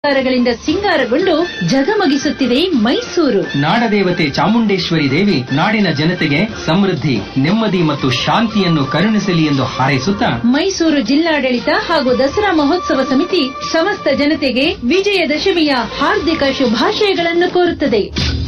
ಅಲಂಕಾರಗಳಿಂದ ಸಿಂಗಾರಗೊಂಡು ಜಗಮಗಿಸುತ್ತಿದೆ ಮೈಸೂರು ನಾಡದೇವತೆ ಚಾಮುಂಡೇಶ್ವರಿ ದೇವಿ ನಾಡಿನ ಜನತೆಗೆ ಸಮೃದ್ಧಿ ನೆಮ್ಮದಿ ಮತ್ತು ಶಾಂತಿಯನ್ನು ಕರುಣಿಸಲಿ ಎಂದು ಹಾರೈಸುತ್ತಾ ಮೈಸೂರು ಜಿಲ್ಲಾಡಳಿತ ಹಾಗೂ ದಸರಾ ಮಹೋತ್ಸವ ಸಮಿತಿ ಸಮಸ್ತ ಜನತೆಗೆ ವಿಜಯದಶಮಿಯ ಹಾರ್ದಿಕ ಶುಭಾಶಯಗಳನ್ನು ಕೋರುತ್ತದೆ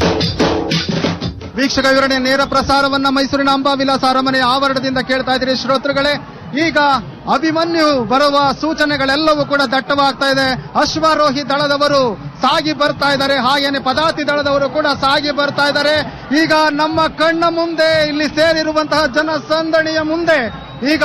ವೀಕ್ಷಕ ವಿವರಣೆ ನೇರ ಪ್ರಸಾರವನ್ನ ಮೈಸೂರಿನ ಅಂಬಾವಿಲಾಸ ಅರಮನೆಯ ಆವರಣದಿಂದ ಕೇಳ್ತಾ ಇದ್ದೀರಿ ಶ್ರೋತೃಗಳೇ ಈಗ ಅಭಿಮನ್ಯು ಬರುವ ಸೂಚನೆಗಳೆಲ್ಲವೂ ಕೂಡ ದಟ್ಟವಾಗ್ತಾ ಇದೆ ಅಶ್ವಾರೋಹಿ ದಳದವರು ಸಾಗಿ ಬರ್ತಾ ಇದ್ದಾರೆ ಹಾಗೇನೆ ಪದಾತಿ ದಳದವರು ಕೂಡ ಸಾಗಿ ಬರ್ತಾ ಇದ್ದಾರೆ ಈಗ ನಮ್ಮ ಕಣ್ಣ ಮುಂದೆ ಇಲ್ಲಿ ಸೇರಿರುವಂತಹ ಜನಸಂದಣಿಯ ಮುಂದೆ ಈಗ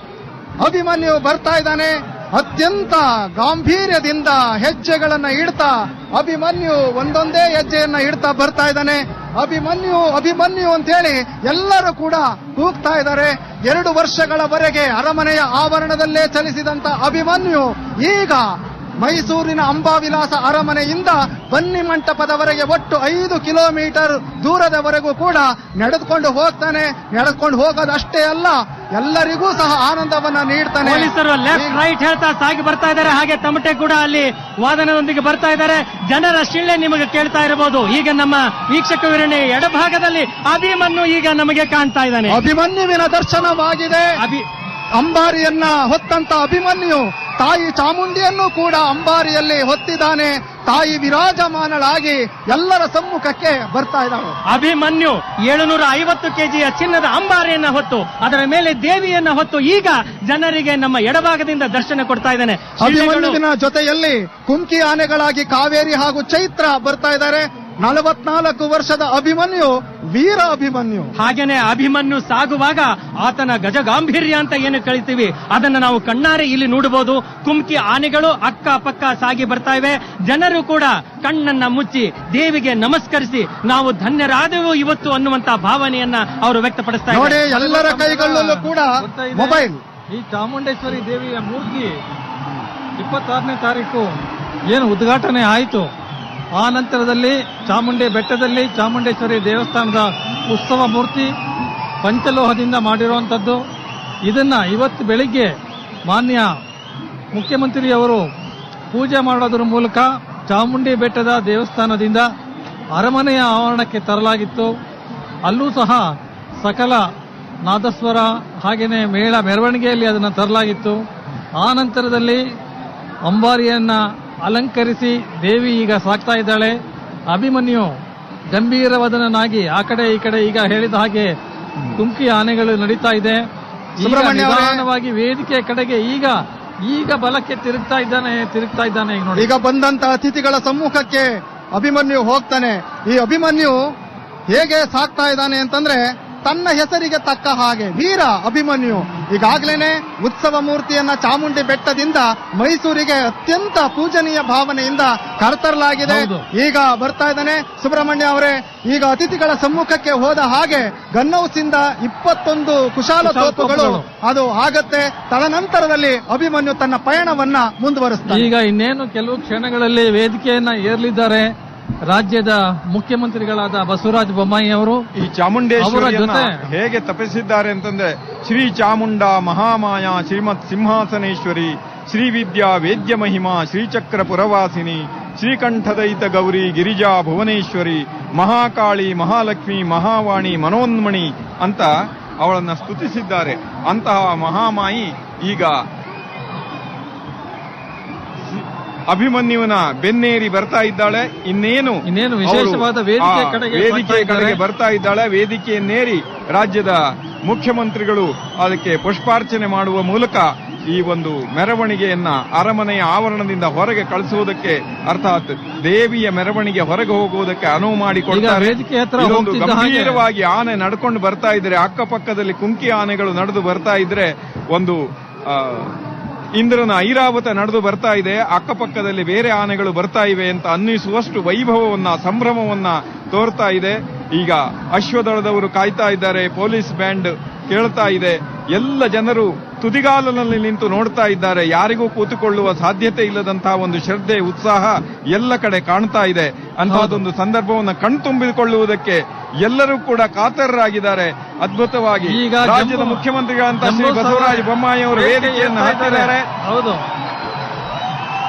ಅಭಿಮನ್ಯು ಬರ್ತಾ ಇದ್ದಾನೆ ಅತ್ಯಂತ ಗಾಂಭೀರ್ಯದಿಂದ ಹೆಜ್ಜೆಗಳನ್ನ ಇಡ್ತಾ ಅಭಿಮನ್ಯು ಒಂದೊಂದೇ ಹೆಜ್ಜೆಯನ್ನ ಇಡ್ತಾ ಬರ್ತಾ ಇದ್ದಾನೆ ಅಭಿಮನ್ಯು ಅಭಿಮನ್ಯು ಅಂತೇಳಿ ಎಲ್ಲರೂ ಕೂಡ ಕೂಗ್ತಾ ಇದ್ದಾರೆ ಎರಡು ವರ್ಷಗಳವರೆಗೆ ಅರಮನೆಯ ಆವರಣದಲ್ಲೇ ಚಲಿಸಿದಂತ ಅಭಿಮನ್ಯು ಈಗ ಮೈಸೂರಿನ ಅಂಬಾವಿಲಾಸ ಅರಮನೆಯಿಂದ ಬನ್ನಿ ಮಂಟಪದವರೆಗೆ ಒಟ್ಟು ಐದು ಕಿಲೋಮೀಟರ್ ದೂರದವರೆಗೂ ಕೂಡ ನಡೆದುಕೊಂಡು ಹೋಗ್ತಾನೆ ನಡೆದುಕೊಂಡು ಹೋಗೋದಷ್ಟೇ ಅಲ್ಲ ಎಲ್ಲರಿಗೂ ಸಹ ಆನಂದವನ್ನ ನೀಡ್ತಾನೆ ಪೊಲೀಸರು ಲೆಫ್ಟ್ ರೈಟ್ ಹೇಳ್ತಾ ಸಾಗಿ ಬರ್ತಾ ಇದ್ದಾರೆ ಹಾಗೆ ತಮಟೆ ಕೂಡ ಅಲ್ಲಿ ವಾದನದೊಂದಿಗೆ ಬರ್ತಾ ಇದ್ದಾರೆ ಜನರ ಶಿಳ್ಳೆ ನಿಮಗೆ ಕೇಳ್ತಾ ಇರಬಹುದು ಈಗ ನಮ್ಮ ವೀಕ್ಷಕ ವಿವರಣೆ ಎಡಭಾಗದಲ್ಲಿ ಅಭಿಮನ್ನು ಈಗ ನಮಗೆ ಕಾಣ್ತಾ ಇದ್ದಾನೆ ಅಭಿಮನ್ಯುವಿನ ದರ್ಶನವಾಗಿದೆ ಅಭಿ ಅಂಬಾರಿಯನ್ನ ಹೊತ್ತಂತ ಅಭಿಮನ್ಯು ತಾಯಿ ಚಾಮುಂಡಿಯನ್ನು ಕೂಡ ಅಂಬಾರಿಯಲ್ಲಿ ಹೊತ್ತಿದ್ದಾನೆ ತಾಯಿ ವಿರಾಜಮಾನಳಾಗಿ ಎಲ್ಲರ ಸಮ್ಮುಖಕ್ಕೆ ಬರ್ತಾ ಇದ್ದಾಳೆ ಅಭಿಮನ್ಯು ಏಳುನೂರ ಐವತ್ತು ಕೆಜಿಯ ಚಿನ್ನದ ಅಂಬಾರಿಯನ್ನ ಹೊತ್ತು ಅದರ ಮೇಲೆ ದೇವಿಯನ್ನ ಹೊತ್ತು ಈಗ ಜನರಿಗೆ ನಮ್ಮ ಎಡಭಾಗದಿಂದ ದರ್ಶನ ಕೊಡ್ತಾ ಇದ್ದಾನೆ ಶಿಳ್ಳೆಗಳು- ಅಭಿಮನ್ಯುವಿನ ಜೊತೆಯಲ್ಲಿ ಕುಂಕಿ ಆನೆಗಳಾಗಿ ಕಾವೇರಿ ಹಾಗೂ ಚೈತ್ರ ಬರ್ತಾ ಇದ್ದಾರೆ ನಲವತ್ನಾಲ್ಕು ವರ್ಷದ ಅಭಿಮನ್ಯು ವೀರ ಅಭಿಮನ್ಯು ಹಾಗೇನೆ ಅಭಿಮನ್ಯು ಸಾಗುವಾಗ ಆತನ ಗಜಗಾಂಭೀರ್ಯ ಅಂತ ಏನು ಕಳಿತೀವಿ ಅದನ್ನ ನಾವು ಕಣ್ಣಾರೆ ಇಲ್ಲಿ ನೋಡಬಹುದು ಕುಮ್ಕಿ ಆನೆಗಳು ಅಕ್ಕ ಪಕ್ಕ ಸಾಗಿ ಬರ್ತಾ ಇವೆ ಜನರು ಕೂಡ ಕಣ್ಣನ್ನ ಮುಚ್ಚಿ ದೇವಿಗೆ ನಮಸ್ಕರಿಸಿ ನಾವು ಧನ್ಯರಾದೆವು ಇವತ್ತು ಅನ್ನುವಂತ ಭಾವನೆಯನ್ನ ಅವರು ವ್ಯಕ್ತಪಡಿಸ್ತಾ ನೋಡಿ ಇದ್ದಾರೆ ಎಲ್ಲರ ಕೈಗಳಲ್ಲೂ ಕೂಡ ಮೊಬೈಲ್ ಈ ಚಾಮುಂಡೇಶ್ವರಿ ದೇವಿಯ ಮೂರ್ತಿ ಇಪ್ಪತ್ತಾರನೇ ತಾರೀಕು ಏನು ಉದ್ಘಾಟನೆ ಆಯಿತು ಆ ನಂತರದಲ್ಲಿ ಚಾಮುಂಡಿ ಬೆಟ್ಟದಲ್ಲಿ ಚಾಮುಂಡೇಶ್ವರಿ ದೇವಸ್ಥಾನದ ಉತ್ಸವ ಮೂರ್ತಿ ಪಂಚಲೋಹದಿಂದ ಮಾಡಿರುವಂಥದ್ದು ಇದನ್ನ ಇವತ್ತು ಬೆಳಿಗ್ಗೆ ಮಾನ್ಯ ಮುಖ್ಯಮಂತ್ರಿಯವರು ಪೂಜೆ ಮಾಡೋದ್ರ ಮೂಲಕ ಚಾಮುಂಡಿ ಬೆಟ್ಟದ ದೇವಸ್ಥಾನದಿಂದ ಅರಮನೆಯ ಆವರಣಕ್ಕೆ ತರಲಾಗಿತ್ತು ಅಲ್ಲೂ ಸಹ ಸಕಲ ನಾದಸ್ವರ ಹಾಗೆಯೇ ಮೇಳ ಮೆರವಣಿಗೆಯಲ್ಲಿ ಅದನ್ನು ತರಲಾಗಿತ್ತು ಆ ನಂತರದಲ್ಲಿ ಅಂಬಾರಿಯನ್ನ ಅಲಂಕರಿಸಿ ದೇವಿ ಈಗ ಸಾಕ್ತಾ ಇದ್ದಾಳೆ ಅಭಿಮನ್ಯು ಗಂಭೀರವದನಾಗಿ ಆ ಕಡೆ ಈ ಕಡೆ ಈಗ ಹೇಳಿದ ಹಾಗೆ ಕುಂಕಿ ಆನೆಗಳು ನಡೀತಾ ಇದೆ ಈಗ ಸುಬ್ರಹ್ಮಣ್ಯ ಅವರೇ. ನಿಧಾನವಾಗಿ ವೇದಿಕೆ ಕಡೆಗೆ ಈಗ ಈಗ ಬಲಕ್ಕೆ ತಿರುಗ್ತಾ ಇದ್ದಾನೆ ತಿರುಗ್ತಾ ಇದ್ದಾನೆ ಈಗ ನೋಡಿ ಈಗ ಬಂದಂತ ಅತಿಥಿಗಳ ಸಮ್ಮುಖಕ್ಕೆ ಅಭಿಮನ್ಯು ಹೋಗ್ತಾನೆ ಈ ಅಭಿಮನ್ಯು ಹೇಗೆ ಸಾಕ್ತಾ ಇದ್ದಾನೆ ಅಂತಂದ್ರೆ ತನ್ನ ಹೆಸರಿಗೆ ತಕ್ಕ ಹಾಗೆ ವೀರ ಅಭಿಮನ್ಯು ಈಗಾಗ್ಲೇನೆ ಉತ್ಸವ ಮೂರ್ತಿಯನ್ನ ಚಾಮುಂಡಿ ಬೆಟ್ಟದಿಂದ ಮೈಸೂರಿಗೆ ಅತ್ಯಂತ ಪೂಜನೀಯ ಭಾವನೆಯಿಂದ ಕರೆತರಲಾಗಿದೆ ಹೌದು. ಈಗ ಬರ್ತಾ ಇದ್ದಾನೆ ಸುಬ್ರಹ್ಮಣ್ಯ ಅವರೇ ಈಗ ಅತಿಥಿಗಳ ಸಮ್ಮುಖಕ್ಕೆ ಹೋದ ಹಾಗೆ ಗನ್ನೌಸಿಂದ ಇಪ್ಪತ್ತೊಂದು ಕುಶಾಲ ಕುಶಾಲ ತೋಪುಗಳು ತೋಪುಗಳು. ಅದು ಆಗತ್ತೆ ತದನಂತರದಲ್ಲಿ ಅಭಿಮನ್ಯು ತನ್ನ ಪಯಣವನ್ನ ಮುಂದುವರಿಸ್ತಾನೆ ಈಗ ಇನ್ನೇನು ಕೆಲವು ಕ್ಷಣಗಳಲ್ಲಿ ವೇದಿಕೆಯನ್ನ ಏರ್ಲಿದ್ದಾರೆ ರಾಜ್ಯದ ಮುಖ್ಯಮಂತ್ರಿಗಳಾದ ಬಸವರಾಜ ಬೊಮ್ಮಾಯಿ ಅವರು ಈ ಚಾಮುಂಡೇಶ್ವರಿಯನ್ನ ಅವರ ಜೊತೆ ಹೇಗೆ ತಪಸ್ಸಿದ್ದಾರೆ ಅಂತಂದ್ರೆ ಶ್ರೀ ಚಾಮುಂಡ ಮಹಾಮಾಯ ಶ್ರೀಮತ್ ಸಿಂಹಾಸನೇಶ್ವರಿ ಶ್ರೀ ವಿದ್ಯಾ ವೇದ್ಯ ಮಹಿಮಾ ಶ್ರೀಚಕ್ರ ಪುರವಾಸಿನಿ ಶ್ರೀಕಂಠದೈತ ಗೌರಿ ಗಿರಿಜಾ ಭುವನೇಶ್ವರಿ ಮಹಾಕಾಳಿ ಮಹಾಲಕ್ಷ್ಮಿ ಮಹಾವಾಣಿ ಮನೋನ್ಮಣಿ ಅಂತ ಅವಳನ್ನ ಸ್ತುತಿಸಿದ್ದಾರೆ ಅಂತಹ ಮಹಾಮಾಯಿ ಈಗ ಅಭಿಮನ್ಯುವಿನ ಬೆನ್ನೇರಿ ಬರ್ತಾ ಇದ್ದಾಳೆ ಇನ್ನೇನು ಇನ್ನೇನು ವಿಶೇಷವಾದ ಅವರು ವೇದಿಕೆ ಆ ಕಡೆಗೆ ವೇದಿಕೆ ಬರ್ತಾ ಇದ್ದಾರೆ. ಕಡೆಗೆ ಬರ್ತಾ ಇದ್ದಾಳೆ ವೇದಿಕೆಯನ್ನೇರಿ ರಾಜ್ಯದ ಮುಖ್ಯಮಂತ್ರಿಗಳು ಅದಕ್ಕೆ ಪುಷ್ಪಾರ್ಚನೆ ಮಾಡುವ ಮೂಲಕ ಈ ಒಂದು ಮೆರವಣಿಗೆಯನ್ನ ಅರಮನೆಯ ಆವರಣದಿಂದ ಹೊರಗೆ ಕಳಿಸುವುದಕ್ಕೆ ಅರ್ಥಾತ್ ದೇವಿಯ ಮೆರವಣಿಗೆ ಹೊರಗೆ ಹೋಗುವುದಕ್ಕೆ ಅನುವು ಈಗ ಮಾಡಿಕೊಡ್ತಾರೆ ವೇದಿಕೆ ಹತ್ರ ಇದೊಂದು ಹೋಗ್ತಿದ್ದ ಹಾಗೆ ಗಂಭೀರವಾಗಿ ಆನೆ ನಡ್ಕೊಂಡು ಬರ್ತಾ ಇದ್ರೆ ಅಕ್ಕಪಕ್ಕದಲ್ಲಿ ಕುಂಕಿ ಆನೆಗಳು ನಡೆದು ಬರ್ತಾ ಇದ್ರೆ ಒಂದು ಆ, ಇಂದ್ರನ ಐರಾವತ ನಡೆದು ಬರ್ತಾ ಇದೆ ಅಕ್ಕಪಕ್ಕದಲ್ಲಿ ಬೇರೆ ಆನೆಗಳು ಬರ್ತಾ ಇವೆ ಅಂತ ಅನ್ನಿಸುವಷ್ಟು ವೈಭವವನ್ನ ಸಂಭ್ರಮವನ್ನ ತೋರ್ತಾ ಇದೆ ಈಗ ಅಶ್ವದಳದವರು ಕಾಯ್ತಾ ಇದ್ದಾರೆ ಪೊಲೀಸ್ ಬ್ಯಾಂಡ್ ಕೇಳ್ತಾ ಇದೆ ಎಲ್ಲ ಜನರು ತುದಿಗಾಲಿನಲ್ಲಿ ನಿಂತು ನೋಡ್ತಾ ಇದ್ದಾರೆ ಯಾರಿಗೂ ಕೂತುಕೊಳ್ಳುವ ಸಾಧ್ಯತೆ ಇಲ್ಲದಂತಹ ಒಂದು ಶ್ರದ್ಧೆ ಉತ್ಸಾಹ ಎಲ್ಲ ಕಡೆ ಕಾಣ್ತಾ ಇದೆ ಅಂತಹದೊಂದು ಸಂದರ್ಭವನ್ನು ಕಣ್ತುಂಬಿಕೊಳ್ಳುವುದಕ್ಕೆ ಎಲ್ಲರೂ ಕೂಡ ಕಾತರರಾಗಿದ್ದಾರೆ ಅದ್ಭುತವಾಗಿ ಈಗ ರಾಜ್ಯದ ಜಂಬೂ- ಮುಖ್ಯಮಂತ್ರಿಗಳಂತ ಶ್ರೀ ಜಂಬೂ ಬಸವರಾಜ ಸವಾರಿ ಬೊಮ್ಮಾಯಿ ಅವರು ವೇದಿಕೆ ವೇದಿಕೆಯನ್ನು ಏರ್ತಾ ಇದ್ದಾರೆ. ಹಾಕಿದ್ದಾರೆ ಹೌದು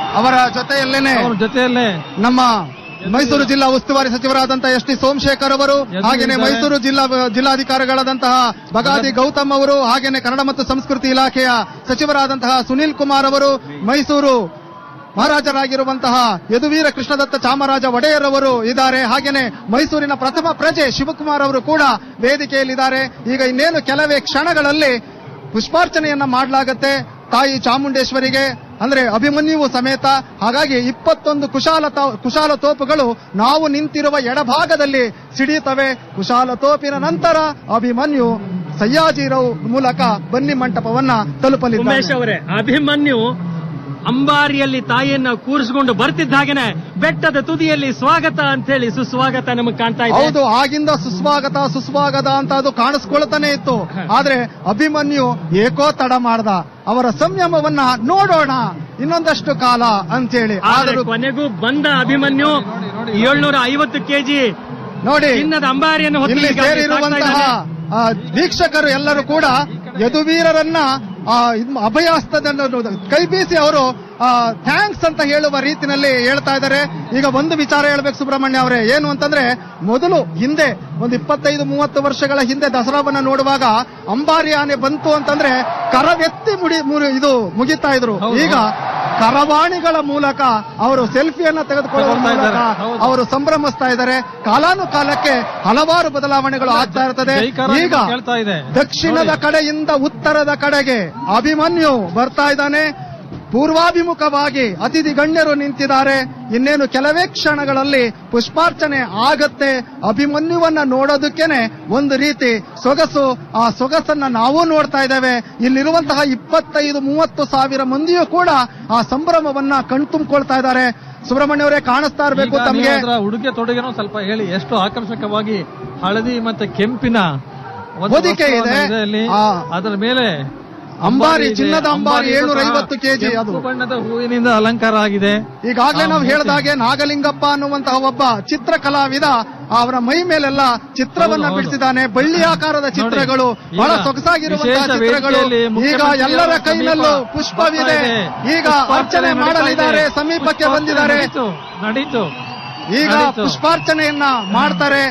ಅವರ ಜೊತೆಯಲ್ಲೇನೆ ಅವ್ರ ಜೊತೆಯಲ್ಲೇ ನಮ್ಮ ಮೈಸೂರು ಜಿಲ್ಲಾ ಉಸ್ತುವಾರಿ ಸಚಿವರಾದಂತಹ ಎಸ್ ಟಿ ಸೋಮಶೇಖರ್ ಅವರು ಎದುರು ಹಾಗೇನೆ ಇದ್ದಾರೆ. ಮೈಸೂರು ಜಿಲ್ಲಾ ಜಿಲ್ಲಾಧಿಕಾರಿಗಳಾದಂತಹ ಬಗಾದಿ ಗೌತಮ್ ಅವರು ಹಾಗೇನೆ ಕನ್ನಡ ಮತ್ತು ಸಂಸ್ಕೃತಿ ಇಲಾಖೆಯ ಸಚಿವರಾದಂತಹ ಸುನೀಲ್ ಕುಮಾರ್ ಅವರು ಮೈಸೂರು ಮಹಾರಾಜರಾಗಿರುವಂತಹ ಯದುವೀರ ಕೃಷ್ಣದತ್ತ ಚಾಮರಾಜ ಒಡೆಯರ್ ಅವರು ಇದ್ದಾರೆ ಹಾಗೇನೆ ಮೈಸೂರಿನ ಪ್ರಥಮ ಪ್ರಜೆ ಶಿವಕುಮಾರ್ ಅವರು ಕೂಡ ವೇದಿಕೆಯಲ್ಲಿದ್ದಾರೆ ಈಗ ಇನ್ನೇನು ಕೆಲವೇ ಕ್ಷಣಗಳಲ್ಲಿ ಪುಷ್ಪಾರ್ಚನೆಯನ್ನ ಮಾಡಲಾಗತ್ತೆ ತಾಯಿ ಚಾಮುಂಡೇಶ್ವರಿಗೆ ಅಂದ್ರೆ ಅಭಿಮನ್ಯುವು ಸಮೇತ ಹಾಗಾಗಿ ಇಪ್ಪತ್ತೊಂದು ಕುಶಾಲ ತ- ಕುಶಾಲ ತೋಪುಗಳು ನಾವು ನಿಂತಿರುವ ಎಡಭಾಗದಲ್ಲಿ ಸಿಡಿಯುತ್ತವೆ ಕುಶಾಲ ತೋಪಿನ ನಂತರ ಅಭಿಮನ್ಯು ಸಯ್ಯಾಜಿರವ್ ಮೂಲಕ ಬನ್ನಿ ಮಂಟಪವನ್ನ ಉಮೇಶ್ ತಲುಪಲಿದ್ದಾರೆ ಅವರೇ ಅಭಿಮನ್ಯು ಅಂಬಾರಿಯಲ್ಲಿ ತಾಯಿಯನ್ನ ಕೂರಿಸಿಕೊಂಡು ಬರ್ತಿದ್ದ ಹಾಗೇನೆ ಬೆಟ್ಟದ ತುದಿಯಲ್ಲಿ ಸ್ವಾಗತ ಅಂತ ಹೇಳಿ ಸುಸ್ವಾಗತ ನಮಗೆ ಕಾಣ್ತಾ ಇದೆ ಹೌದು ಆಗಿಂದ ಸುಸ್ವಾಗತ ಸುಸ್ವಾಗತ ಅಂತ ಅದು ಕಾಣಿಸ್ಕೊಳ್ತಾನೆ ಇತ್ತು ಆದ್ರೆ ಅಭಿಮನ್ಯು ಏಕೋ ತಡ ಮಾಡ್ದ ಅವರ ಸಂಯಮವನ್ನ ನೋಡೋಣ ಇನ್ನೊಂದಷ್ಟು ಕಾಲ ಅಂತೇಳಿ ಆದ್ರೆ ಆದರೂ ಕೊನೆಗೂ ಬಂದ ಅಭಿಮನ್ಯು ಏಳ್ನೂರ ಐವತ್ತು ಕೆಜಿ ನೋಡಿ ಚಿನ್ನದ ಅಂಬಾರಿಯನ್ನು ಹೊತ್ತು ಇಲ್ಲಿ ಈಗಾಗಲೇ ಸಾಗ್ತಾ ಸೇರಿರುವಂತಹ ಇದ್ದಾನೆ. ಆ, ವೀಕ್ಷಕರು ಎಲ್ಲರೂ ಕೂಡ ಯದುವೀರರನ್ನ ಆ, ಇದ್- ಅಭಯಾಸ್ತದನ್ನು ಕೈ ಬೀಸಿ ಅವರು ಥ್ಯಾಂಕ್ಸ್ ಅಂತ ಹೇಳುವ ರೀತಿನಲ್ಲಿ ಹೇಳ್ತಾ ಇದ್ದಾರೆ ಈಗ ಒಂದು ವಿಚಾರ ಹೇಳ್ಬೇಕು ಸುಬ್ರಹ್ಮಣ್ಯ ಅವರೇ ಏನು ಅಂತಂದ್ರೆ ಮೊದಲು ಹಿಂದೆ ಒಂದು ಇಪ್ಪತ್ತೈದು ಮೂವತ್ತು ವರ್ಷಗಳ ಹಿಂದೆ ದಸರಾವನ್ನ ನೋಡುವಾಗ ಅಂಬಾರಿ ಆನೆ ಬಂತು ಅಂತಂದ್ರೆ ಕರವೆತ್ತಿ ಮುಡಿ ಮುರಿ- ಇದು ಮುಗಿತಾ ಇದ್ರು ಹೌದು. ಈಗ ಕರವಾಣಿಗಳ ಮೂಲಕ ಅವರು ಸೆಲ್ಫಿಯನ್ನ ತೆಗೆದುಕೊಳ್ಳುವ ತಗೊಳ್ತಾ ಮೂಲಕ ಇದ್ದಾರೆ. ಹೌದು. ಅವರು ಸಂಭ್ರಮಿಸ್ತಾ ಇದ್ದಾರೆ ಕಾಲಾನುಕಾಲಕ್ಕೆ ಹಲವಾರು ಬದಲಾವಣೆಗಳು ಆಗ್ತಾ ಇರ್ತದೆ ಜೈಕಾರ ಈಗ ಕೇಳ್ತಾ ಇದೆ ದಕ್ಷಿಣದ ನೋಡಿ. ಕಡೆಯಿಂದ ಉತ್ತರದ ಕಡೆಗೆ ಅಭಿಮನ್ಯು ಬರ್ತಾ ಇದ್ದಾನೆ ಪೂರ್ವಾಭಿಮುಖವಾಗಿ ಅತಿಥಿ ಗಣ್ಯರು ನಿಂತಿದ್ದಾರೆ ಇನ್ನೇನು ಕೆಲವೇ ಕ್ಷಣಗಳಲ್ಲಿ ಪುಷ್ಪಾರ್ಚನೆ ಆಗತ್ತೆ ಅಭಿಮನ್ಯುವನ್ನ ನೋಡೋದಕ್ಕೇನೆ ಒಂದು ರೀತಿ ಸೊಗಸು ಆ ಸೊಗಸನ್ನ ನಾವು ನೋಡ್ತಾ ಇದ್ದೇವೆ ಇಲ್ಲಿರುವಂತಹ ಇಪ್ಪತ್ತೈದು ಮೂವತ್ತು ಸಾವಿರ ಮಂದಿಯೂ ಕೂಡ ಆ ಸಂಭ್ರಮವನ್ನ ಕಣ್ತುಂಬಿಕೊಳ್ತಾ ಇದ್ದಾರೆ ಸುಬ್ರಹ್ಮಣ್ಯ ಅವರೇ ಕಾಣಿಸ್ತಾ ಇರಬೇಕು ಈಗ ನೀವು ತಮಗೆ ಅದರ ಉಡುಗೆ ತೊಡುಗೆನೂ ಸ್ವಲ್ಪ ಹೇಳಿ ಎಷ್ಟು ಆಕರ್ಷಕವಾಗಿ ಹಳದಿ ಮತ್ತೆ ಕೆಂಪಿನ ಒಂದು ಹೊದಿಕೆ ವಸ್ತ್ರವನ್ನು ಇದೆ. ಅಲ್ಲಿ ಆ. ಅದರ ಮೇಲೆ ಅಂಬಾರಿ, ಇದೆ. ಚಿನ್ನದ ಅಂಬಾರಿ ಅಂಬಾರಿಗೂ ಸಹ 750 ಕೆಜಿ ಅದು. ಕೆಂಪು ಬಣ್ಣದ ಹೂವಿನಿಂದ ಅಲಂಕಾರ ಆಗಿದೆ ಈಗಾಗಲೇ ಆ, ನಾವು ಮತ್ತೆ- ಹೇಳಿದಾಗೆ ನಾಗಲಿಂಗಪ್ಪ ಅನ್ನುವಂತಹ ಒಬ್ಬ ಚಿತ್ರ ಕಲಾವಿದ ಅವರ ಮೈ ಮೇಲೆಲ್ಲ ಚಿತ್ರವನ್ನ ಹೌದು, ಹೌದು. ಬಿಡಿಸಿದ್ದಾನೆ ಬಳ್ಳಿ ಆಕಾರದ ಚಿತ್ರಗಳು ಈಗ ಬಹಳ ಸೊಗಸಾಗಿರುವಂತಹ ವಿಶೇಷ ಚಿತ್ರಗಳು ವೇದಿಕೆಯಲ್ಲಿ ಈಗ ಮುಖ್ಯಮಂತ್ರಿಯವರ ಎಲ್ಲರ ಕೈನಲ್ಲೂ ಸಮೀಪ ಪುಷ್ಪವಿದೆ ಬರ್ತಾ ಇದೆ. ಈಗ ಪುಷ್ಪಾರ್ಚನೆ ಅರ್ಚನೆ ನಡೀತಾ ಮಾಡಲಿದ್ದಾರೆ ಇದೆ. ಸಮೀಪಕ್ಕೆ ಪುಷ್ಪಾರ್ಚನೆ ಬಂದಿದ್ದಾರೆ ನಡೀತು, ನಡೀತು ಈಗ ನಡೀತು. ಪುಷ್ಪಾರ್ಚನೆಯನ್ನ ಮಾಡ್ತಾರೆ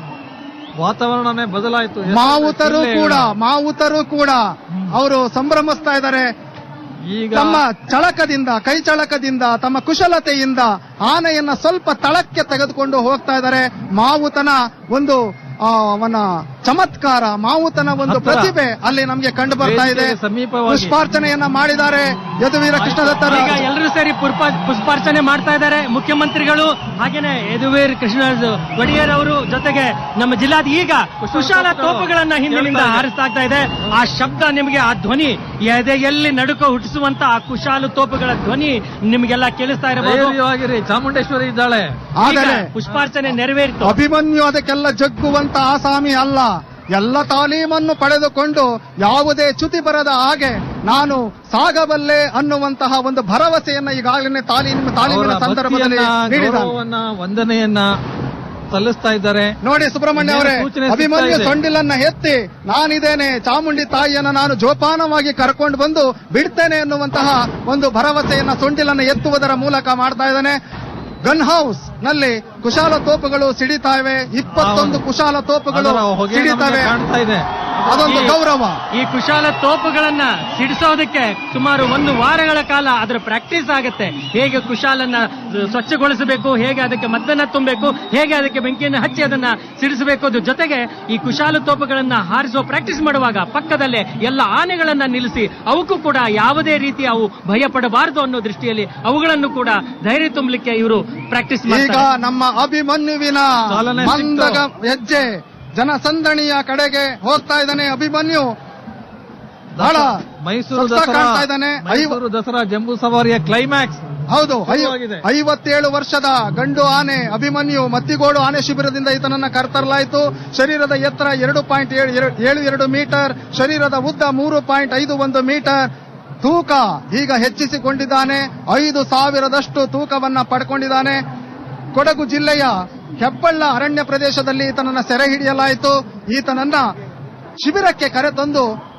ವಾತಾವರಣನೇ ಬದಲಾಯಿತು ಎಷ್ಟು ಮಾವುತರು ಜಿಲ್ಲೆಗಳು- ಕೂಡ ಮಾವುತರು ಕೂಡ ಅವರು ಸಂಭ್ರಮಿಸ್ತಾ ಇದ್ದಾರೆ ಈಗ ತಮ್ಮ ಚಳಕದಿಂದ ಕೈ ಚಳಕದಿಂದ ತಮ್ಮ ಕುಶಲತೆಯಿಂದ ಆನೆಯನ್ನ ಸ್ವಲ್ಪ ತಳಕ್ಕೆ ತೆಗೆದುಕೊಂಡು ಹೋಗ್ತಾ ಇದ್ದಾರೆ ಮಾವುತನ ಒಂದು ಆ, ಅವನ ಚಮತ್ಕಾರ ಮಾವುತನ ಒಂದು ಹತ್ರ. ಪ್ರತಿಭೆ ಅಲ್ಲಿ ನಮಗೆ ಕಂಡು ಬರ್ತಾ ಇದೆ ವೇದಿಕೆಗೆ ಸಮೀಪವಾಗಿ. ಪುಷ್ಪಾರ್ಚನೆಯನ್ನ ಮಾಡಿದ್ದಾರೆ ಯದುವೀರ ಕೃಷ್ಣದತ್ತರ ಈಗ ಎಲ್ಲರೂ ಸೇರಿ ಪುರ್ಪ- ಪುಷ್ಪಾರ್ಚನೆ ಮಾಡ್ತಾ ಇದ್ದಾರೆ ಮುಖ್ಯಮಂತ್ರಿಗಳು ಹಾಗೇನೆ ಯದುವೀರ್ ಕೃಷ್ಣ ಒಡೆಯರ್ ಅವರು ಜೊತೆಗೆ ನಮ್ಮ ಜಿಲ್ಲಾ ಈಗ ಕುಶಾಲ ತೋಪುಗಳನ್ನ ಹಿಂದಿನಿಂದ ಹಾರಿಸ್ತಾ ಇದೆ ಆ ಶಬ್ದ ನಿಮಗೆ ಆ ಧ್ವನಿ ಎದೆಯಲ್ಲಿ ನಡುಕ ಹುಟ್ಟಿಸುವಂತ ಆ ಕುಶಾಲ ತೋಪುಗಳ ಧ್ವನಿ ನಿಮಗೆಲ್ಲ ಕೇಳಿಸ್ತಾ ಇರಬಹುದು ಧೈರ್ಯವಾಗಿರಿ ಚಾಮುಂಡೇಶ್ವರಿ ಇದ್ದಾಳೆ ಆದರೆ ಈಗ ಪುಷ್ಪಾರ್ಚನೆ ನೆರವೇರಿತು ಅಭಿಮನ್ಯು ಅದಕ್ಕೆಲ್ಲ ಜಗ್ಗುವಂತ ಆಸಾಮಿ ಅಲ್ಲ ಎಲ್ಲ ತಾಲೀಮನ್ನು ಪಡೆದುಕೊಂಡು ಯಾವುದೇ ಚ್ಯುತಿ ಬರದ ಹಾಗೆ ನಾನು ಸಾಗಬಲ್ಲೆ ಅನ್ನುವಂತಹ ಒಂದು ಭರವಸೆಯನ್ನ ಈಗಾಗಲೇ ತಾಲೀಮ್ ತಾಲೀಮಿನ ಅವರ ಸಂದರ್ಭದಲ್ಲಿ ಭಕ್ತಿಯನ್ನ, ನೀಡಿದ್ದಾನೆ ಗೌರವವನ್ನ ವಂದನೆಯನ್ನ ಸಲ್ಲಿಸ್ತಾ ಇದ್ದಾರೆ ನೋಡಿ ಸುಬ್ರಹ್ಮಣ್ಯ ಅವರೇ ಇನ್ನೇನು ಸೂಚನೆ ಸಿಗ್ತಾ ಅಭಿಮನ್ಯು ಇದೆ. ಸೊಂಡಿಲನ್ನ ಎತ್ತಿ ನಾನಿದ್ದೇನೆ ಚಾಮುಂಡಿ ತಾಯಿಯನ್ನ ನಾನು ಜೋಪಾನವಾಗಿ ಕರ್ಕೊಂಡು ಬಂದು ಬಿಡ್ತೇನೆ ಎನ್ನುವಂತಹ ಒಂದು ಭರವಸೆಯನ್ನ ಸೊಂಡಿಲನ್ನ ಎತ್ತುವುದರ ಮೂಲಕ ಮಾಡ್ತಾ ಇದ್ದಾನೆ ಗನ್ ಹೌಸ್ ನಲ್ಲಿ ಕುಶಾಲ ತೋಪುಗಳು ಸಿಡಿತಾ ಇವೆ ಇಪ್ಪತ್ತೊಂದು ಕುಶಾಲ ತೋಪುಗಳು ಅದರ ಹೊಗೆ ಸಿಡಿತವೆ ನಮಗೆ ಕಾಣ್ತಾ ಇದೆ ಅದೊಂದು ಈ- ಗೌರವ ಈ ಕುಶಾಲ ತೋಪುಗಳನ್ನ ಸಿಡಿಸೋದಕ್ಕೆ ಸುಮಾರು ಒಂದು ವಾರಗಳ ಕಾಲ ಅದರ ಪ್ರಾಕ್ಟೀಸ್ ಆಗುತ್ತೆ ಹೇಗೆ ಕುಶಾಲನ್ನ ಸ್ವಚ್ಛಗೊಳಿಸಬೇಕು ಹೇಗೆ ಅದಕ್ಕೆ ಮದ್ದನ್ನ ತುಂಬಬೇಕು ಹೇಗೆ ಅದಕ್ಕೆ ಬೆಂಕಿಯನ್ನು ಹಚ್ಚಿ ಅದನ್ನ ಸಿಡಿಸಬೇಕು ಅದ್ರ ಜೊತೆಗೆ ಈ ಕುಶಾಲ ತೋಪುಗಳನ್ನ ಹಾರಿಸುವ ಪ್ರಾಕ್ಟೀಸ್ ಮಾಡುವಾಗ ಪಕ್ಕದಲ್ಲೇ ಎಲ್ಲ ಆನೆಗಳನ್ನ ನಿಲ್ಲಿಸಿ ಅವಕ್ಕೂ ಕೂಡ ಯಾವುದೇ ರೀತಿ ಅವು ಭಯ ಪಡಬಾರದು ಅನ್ನೋ ದೃಷ್ಟಿಯಲ್ಲಿ ಅವುಗಳನ್ನು ಕೂಡ ಧೈರ್ಯ ತುಂಬಲಿಕ್ಕೆ ಇವರು ಪ್ರಾಕ್ಟೀಸ್ ಈಗ ಮಾಡ್ತಾರೆ ನಮ್ಮ ಅಭಿಮನ್ಯುವಿನ ಚಾಲನೆ ಸಿಕ್ತು. ಮಂದಗ ಹೆಜ್ಜೆ ಜನಸಂದಣಿಯ ಕಡೆಗೆ ಹೋಗ್ತಾ ಇದ್ದಾನೆ ಅಭಿಮನ್ಯು ಬಹಳ ಮೈಸೂರು ಸೊಗಸಾಗಿ ದಸರಾ ಕಾಣ್ತಾ ಇದ್ದಾನೆ ಐವ- ಮೈಸೂರು ದಸರಾ ಜಂಬೂ ಸವಾರಿಯ ಕ್ಲೈಮ್ಯಾಕ್ಸ್ ಹೌದು ಐ- ಶುರುವಾಗಿದೆ. ಐವತ್ತೇಳು ವರ್ಷದ ಗಂಡು ಆನೆ ಅಭಿಮನ್ಯು ಮತ್ತಿಗೋಡು ಆನೆ ಶಿಬಿರದಿಂದ ಈತನನ್ನ ಕರೆತರಲಾಯಿತು ಶರೀರದ ಎತ್ತರ ಎರಡು ಪಾಯಿಂಟ್ ಏಳು ಎರಡು ಮೀಟರ್ ಶರೀರದ ಉದ್ದ ಮೂರು ಪಾಯಿಂಟ್ ಐದು ಒಂದು ಮೀಟರ್ ತೂಕ ಈಗ ಹೆಚ್ಚಿಸಿಕೊಂಡಿದ್ದಾನೆ ಐದು ಸಾವಿರದಷ್ಟು ತೂಕವನ್ನ ಪಡ್ಕೊಂಡಿದ್ದಾನೆ ಕೊಡಗು ಜಿಲ್ಲೆಯ ಹೆಬ್ಬಳ್ಳ ಅರಣ್ಯ ಪ್ರದೇಶದಲ್ಲಿ ಈತನನ್ನ ಸೆರೆ ಹಿಡಿಯಲಾಯಿತು ಈತನನ್ನ ಶಿಬಿರಕ್ಕೆ ಕರೆತಂದು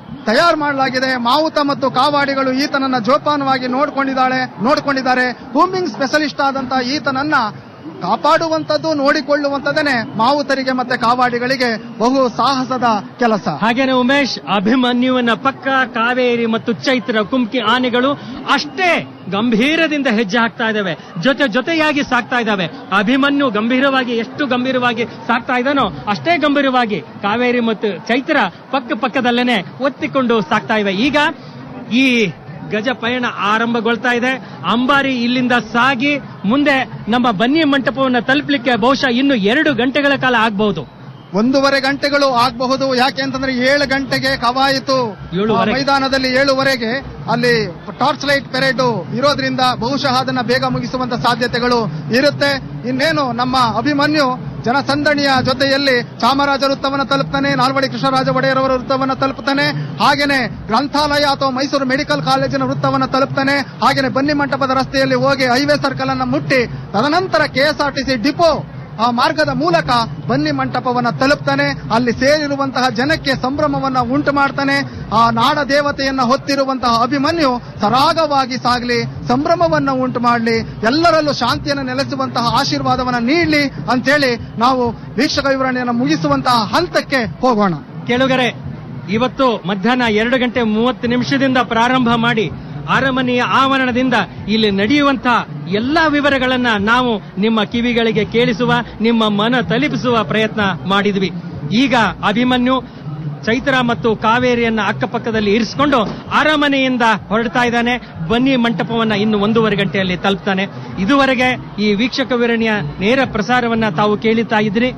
ತಯಾರು ಮಾಡಲಾಗಿದೆ ಮಾವುತ ಮತ್ತು ಕಾವಾಡಿಗಳು ಈತನನ್ನ ಜೋಪಾನವಾಗಿ ನೋಡ್ಕೊಂಡಿದ್ದಾಳೆ ನೋಡ್ಕೊಂಡಿದ್ದಾರೆ ಕೂಂಬಿಂಗ್ ಸ್ಪೆಷಲಿಸ್ಟ್ ಆದಂತ ಈತನನ್ನ ಕಾಪಾಡುವಂತದ್ದು ನೋಡಿಕೊಳ್ಳುವಂತದೇನೆ ಮಾವುತರಿಗೆ ಮತ್ತೆ ಕಾವಾಡಿಗಳಿಗೆ ಬಹು ಸಾಹಸದ ಕೆಲಸ ಹಾಗೇನೆ ಉಮೇಶ್ ಅಭಿಮನ್ಯುವಿನ ಪಕ್ಕ ಕಾವೇರಿ ಮತ್ತು ಚೈತ್ರ ಕುಮ್ಕಿ ಆನೆಗಳು ಅಷ್ಟೇ ಗಂಭೀರದಿಂದ ಹೆಜ್ಜೆ ಹಾಕ್ತಾ ಇದ್ದಾವೆ ಜೊತೆ ಜೊತೆಯಾಗಿ ಸಾಕ್ತಾ ಇದ್ದಾವೆ ಅಭಿಮನ್ಯು ಗಂಭೀರವಾಗಿ ಎಷ್ಟು ಗಂಭೀರವಾಗಿ ಸಾಕ್ತಾ ಇದ್ದಾನೋ ಅಷ್ಟೇ ಗಂಭೀರವಾಗಿ ಕಾವೇರಿ ಮತ್ತು ಚೈತ್ರ ಪಕ್ಕ ಪಕ್ಕದಲ್ಲೇನೆ ಒತ್ತಿಕೊಂಡು ಸಾಕ್ತಾ ಇವೆ ಈಗ ಈ ಗಜ ಪಯಣ ಆರಂಭಗೊಳ್ತಾ ಇದೆ ಅಂಬಾರಿ ಇಲ್ಲಿಂದ ಸಾಗಿ ಮುಂದೆ ನಮ್ಮ ಬನ್ನಿ ಮಂಟಪವನ್ನು ತಲುಪಲಿಕ್ಕೆ ಬಹುಶಃ ಇನ್ನು ಎರಡು ಗಂಟೆಗಳ ಕಾಲ ಆಗಬಹುದು ಒಂದೂವರೆ ಗಂಟೆಗಳು ಆಗಬಹುದು ಯಾಕೆ ಅಂತಂದ್ರೆ ಏಳು ಗಂಟೆಗೆ ಕವಾಯಿತು ಏಳುವರೆಗೆ. ಆ ಮೈದಾನದಲ್ಲಿ ಏಳುವರೆಗೆ ಅಲ್ಲಿ ಟಾರ್ಚ್ ಲೈಟ್ ಪೆರೇಡ್ ಇರೋದ್ರಿಂದ ಬಹುಶಃ ಅದನ್ನ ಬೇಗ ಮುಗಿಸುವಂತ ಸಾಧ್ಯತೆಗಳು ಇರುತ್ತೆ ಇನ್ನೇನು ನಮ್ಮ ಅಭಿಮನ್ಯು ಜನಸಂದಣಿಯ ಜೊತೆಯಲ್ಲಿ ಚಾಮರಾಜ ವೃತ್ತವನ್ನು ತಲುಪ್ತಾನೆ ನಾಲ್ವಡಿ ಕೃಷ್ಣರಾಜ ಒಡೆಯರ್ ಅವರ ವೃತ್ತವನ್ನು ತಲುಪ್ತಾನೆ ಹಾಗೇನೆ ಗ್ರಂಥಾಲಯ ಅಥವಾ ಮೈಸೂರು ಮೆಡಿಕಲ್ ಕಾಲೇಜಿನ ವೃತ್ತವನ್ನು ತಲುಪ್ತಾನೆ ಹಾಗೇನೆ ಬನ್ನಿ ಮಂಟಪದ ರಸ್ತೆಯಲ್ಲಿ ಹೋಗಿ ಹೈವೇ ಸರ್ಕಲ್ ಅನ್ನ ಮುಟ್ಟಿ ತದನಂತರ ಕೆಎಸ್ಆರ್ಟಿಸಿ ಡಿಪೋ ಆ ಮಾರ್ಗದ ಮೂಲಕ ಬನ್ನಿ ಮಂಟಪವನ್ನ ತಲುಪ್ತಾನೆ ಅಲ್ಲಿ ಸೇರಿರುವಂತಹ ಜನಕ್ಕೆ ಸಂಭ್ರಮವನ್ನ ಉಂಟು ಮಾಡ್ತಾನೆ ಆ ನಾಡ ದೇವತೆಯನ್ನ ಹೊತ್ತಿರುವಂತಹ ಅಭಿಮನ್ಯು ಸರಾಗವಾಗಿ ಸಾಗಲಿ ಸಂಭ್ರಮವನ್ನ ಉಂಟು ಮಾಡಲಿ ಎಲ್ಲರಲ್ಲೂ ಶಾಂತಿಯನ್ನು ನೆಲೆಸುವಂತಹ ಆಶೀರ್ವಾದವನ್ನ ನೀಡಲಿ ಅಂತೇಳಿ ನಾವು ವೀಕ್ಷಕ ವಿವರಣೆಯನ್ನು ಮುಗಿಸುವಂತಹ ಹಂತಕ್ಕೆ ಹೋಗೋಣ ಕೇಳುಗರೆ ಇವತ್ತು ಮಧ್ಯಾಹ್ನ ಎರಡು ಗಂಟೆ ಮೂವತ್ತು ನಿಮಿಷದಿಂದ ಪ್ರಾರಂಭ ಮಾಡಿ ಅರಮನೆಯ ಆವರಣದಿಂದ ಇಲ್ಲಿ ನಡೆಯುವಂತಹ ಎಲ್ಲಾ ವಿವರಗಳನ್ನ ನಾವು ನಿಮ್ಮ ಕಿವಿಗಳಿಗೆ ಕೇಳಿಸುವ ನಿಮ್ಮ ಮನ ತಲುಪಿಸುವ ಪ್ರಯತ್ನ ಮಾಡಿದ್ವಿ ಈಗ ಅಭಿಮನ್ಯು ಚೈತ್ರ ಮತ್ತು ಕಾವೇರಿಯನ್ನ ಅಕ್ಕಪಕ್ಕದಲ್ಲಿ ಇರಿಸಿಕೊಂಡು ಅರಮನೆಯಿಂದ ಹೊರಡ್ತಾ ಇದ್ದಾನೆ ಬನ್ನಿ ಮಂಟಪವನ್ನ ಇನ್ನು ಒಂದೂವರೆ ಗಂಟೆಯಲ್ಲಿ ತಲುಪ್ತಾನೆ ಇದುವರೆಗೆ ಈ ವೀಕ್ಷಕ ವಿವರಣೆಯ ನೇರ ಪ್ರಸಾರವನ್ನ ತಾವು ಕೇಳುತ್ತಾ ಇದ್ರಿ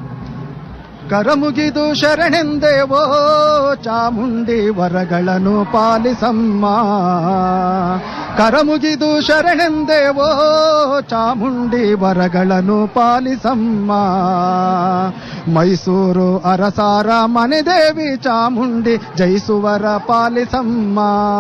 ಕರಮುಗಿದು ಶರಣೆಂದೇವೋ ಚಾಮುಂಡಿ ವರಗಳನ್ನು ಪಾಲಿಸಮ್ಮ ಕರಮುಗಿದು ಶರಣೆಂದೇವೋ ಚಾಮುಂಡಿ ವರಗಳನ್ನು ಪಾಲಿಸಮ್ಮ ಮೈಸೂರು ಅರಸಾರ ಮನೆದೇವಿ ಚಾಮುಂಡಿ ಜಯಿಸುವರ ಪಾಲಿಸಮ್ಮ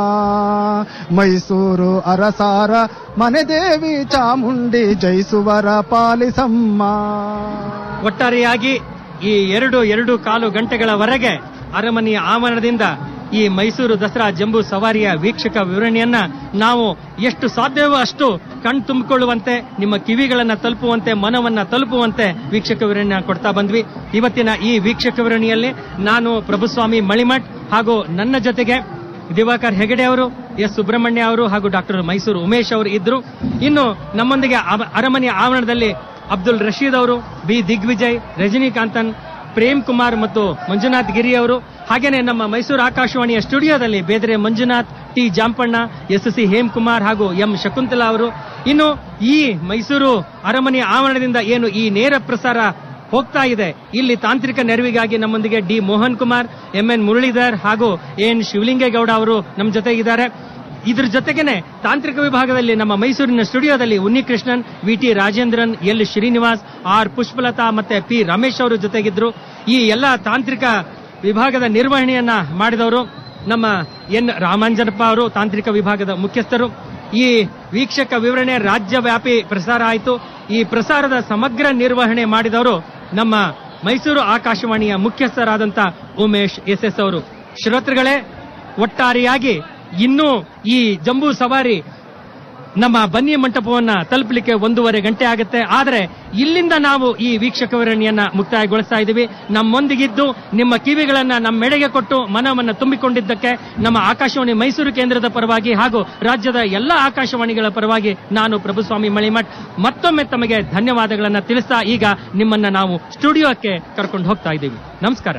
ಮೈಸೂರು ಅರಸಾರ ಮನೆದೇವಿ ಚಾಮುಂಡಿ ಜಯಿಸುವರ ಪಾಲಿಸಮ್ಮ ಒಟ್ಟಾರೆಯಾಗಿ ಈ ಎರಡು ಎರಡು ಕಾಲು ಗಂಟೆಗಳವರೆಗೆ ಅರಮನೆಯ ಆವರಣದಿಂದ ಈ ಮೈಸೂರು ದಸರಾ ಜಂಬೂ ಸವಾರಿಯ ವೀಕ್ಷಕ ವಿವರಣೆಯನ್ನ ನಾವು ಎಷ್ಟು ಸಾಧ್ಯವೋ ಅಷ್ಟು ಕಣ್ ತುಂಬಿಕೊಳ್ಳುವಂತೆ ನಿಮ್ಮ ಕಿವಿಗಳನ್ನ ತಲುಪುವಂತೆ ಮನವನ್ನ ತಲುಪುವಂತೆ ವೀಕ್ಷಕ ವಿವರಣೆ ಕೊಡ್ತಾ ಬಂದ್ವಿ ಇವತ್ತಿನ ಈ ವೀಕ್ಷಕ ವಿವರಣೆಯಲ್ಲಿ ನಾನು ಪ್ರಭುಸ್ವಾಮಿ ಮಳಿಮಠ್ ಹಾಗೂ ನನ್ನ ಜೊತೆಗೆ ದಿವಾಕರ್ ಹೆಗಡೆ ಅವರು ಎಸ್ ಸುಬ್ರಹ್ಮಣ್ಯ ಅವರು ಹಾಗೂ ಡಾಕ್ಟರ್ ಮೈಸೂರು ಉಮೇಶ್ ಅವರು ಇದ್ರು ಇನ್ನು ನಮ್ಮೊಂದಿಗೆ ಅವ- ಅರಮನೆಯ ಆವರಣದಲ್ಲಿ ಅಬ್ದುಲ್ ರಶೀದ್ ಅವರು ಬಿ ದಿಗ್ವಿಜಯ್ ರಜನಿಕಾಂತನ್ ಪ್ರೇಮ್ ಕುಮಾರ್ ಮತ್ತು ಮಂಜುನಾಥ್ ಗಿರಿ ಅವರು ಹಾಗೇನೆ ನಮ್ಮ ಮೈಸೂರು ಆಕಾಶವಾಣಿಯ ಸ್ಟುಡಿಯೋದಲ್ಲಿ Bedre Manjunath T Jampanna S C Hemakumar ಹಾಗೂ ಎಂ ಶಕುಂತಲಾ ಅವರು ಇನ್ನು ಈ ಮೈಸೂರು ಅರಮನೆಯ ಆವರಣದಿಂದ ಏನು ಈ ನೇರ ಪ್ರಸಾರ ಹೋಗ್ತಾ ಇದೆ ಇಲ್ಲಿ ತಾಂತ್ರಿಕ ನೆರವಿಗಾಗಿ ನಮ್ಮೊಂದಿಗೆ D Mohan Kumar M N Muralidhar ಹಾಗೂ ಎನ್ ಶಿವಲಿಂಗೇಗೌಡ ಅವರು ನಮ್ಮ ಜೊತೆ ಇದ್ದಾರೆ ಇದ್ರ ಜೊತೆಗೇನೆ ತಾಂತ್ರಿಕ ವಿಭಾಗದಲ್ಲಿ ನಮ್ಮ ಮೈಸೂರಿನ ಸ್ಟುಡಿಯೋದಲ್ಲಿ Unnikrishnan V T Rajendran L Srinivas R Pushpalatha ಮತ್ತೆ ಪಿ ರಮೇಶ್ ಅವರು ಜೊತೆಗಿದ್ರು ಈ ಎಲ್ಲ ತಾಂತ್ರಿಕ ವಿಭಾಗದ ನಿರ್ವಹಣೆಯನ್ನ ಮಾಡಿದವರು ನಮ್ಮ ಎನ್ ರಾಮಾಂಜನಪ್ಪ ಅವರು ತಾಂತ್ರಿಕ ವಿಭಾಗದ ಮುಖ್ಯಸ್ಥರು ಈ ವೀಕ್ಷಕ ವಿವರಣೆ ರಾಜ್ಯವ್ಯಾಪಿ ಪ್ರಸಾರ ಆಯಿತು ಈ ಪ್ರಸಾರದ ಸಮಗ್ರ ನಿರ್ವಹಣೆ ಮಾಡಿದವರು ನಮ್ಮ ಮೈಸೂರು ಆಕಾಶವಾಣಿಯ ಮುಖ್ಯಸ್ಥರಾದಂತ ಉಮೇಶ್ ಎಸ್ ಎಸ್ ಅವರು ಶ್ರೋತೃಗಳೇ ಒಟ್ಟಾರೆಯಾಗಿ ಇನ್ನೂ ಈ ಜಂಬೂ ಸವಾರಿ ನಮ್ಮ ಬನ್ನಿ ಮಂಟಪವನ್ನ ತಲುಪಲಿಕ್ಕೆ ಒಂದೂವರೆ ಗಂಟೆ ಆಗುತ್ತೆ ಆದರೆ ಇಲ್ಲಿಂದ ನಾವು ಈ ವೀಕ್ಷಕ ವಿವರಣೆಯನ್ನ ಮುಕ್ತಾಯಗೊಳಿಸ್ತಾ ಇದ್ದೀವಿ ನಮ್ಮೊಂದಿಗಿದ್ದು ನಿಮ್ಮ ಕಿವಿಗಳನ್ನ ನಮ್ಮೆಡೆಗೆ ಕೊಟ್ಟು ಮನವನ್ನ ತುಂಬಿಕೊಂಡಿದ್ದಕ್ಕೆ ನಮ್ಮ ಆಕಾಶವಾಣಿ ಮೈಸೂರು ಕೇಂದ್ರದ ಪರವಾಗಿ ಹಾಗೂ ರಾಜ್ಯದ ಎಲ್ಲ ಆಕಾಶವಾಣಿಗಳ ಪರವಾಗಿ ನಾನು ಪ್ರಭುಸ್ವಾಮಿ ಮಳಿಮಠ್ ಮತ್ತೊಮ್ಮೆ ತಮಗೆ ಧನ್ಯವಾದಗಳನ್ನ ತಿಳಿಸ್ತಾ ಈಗ ನಿಮ್ಮನ್ನ ನಾವು ಸ್ಟುಡಿಯೋಕ್ಕೆ ಕರ್ಕೊಂಡು ಹೋಗ್ತಾ ಇದ್ದೀವಿ ನಮಸ್ಕಾರ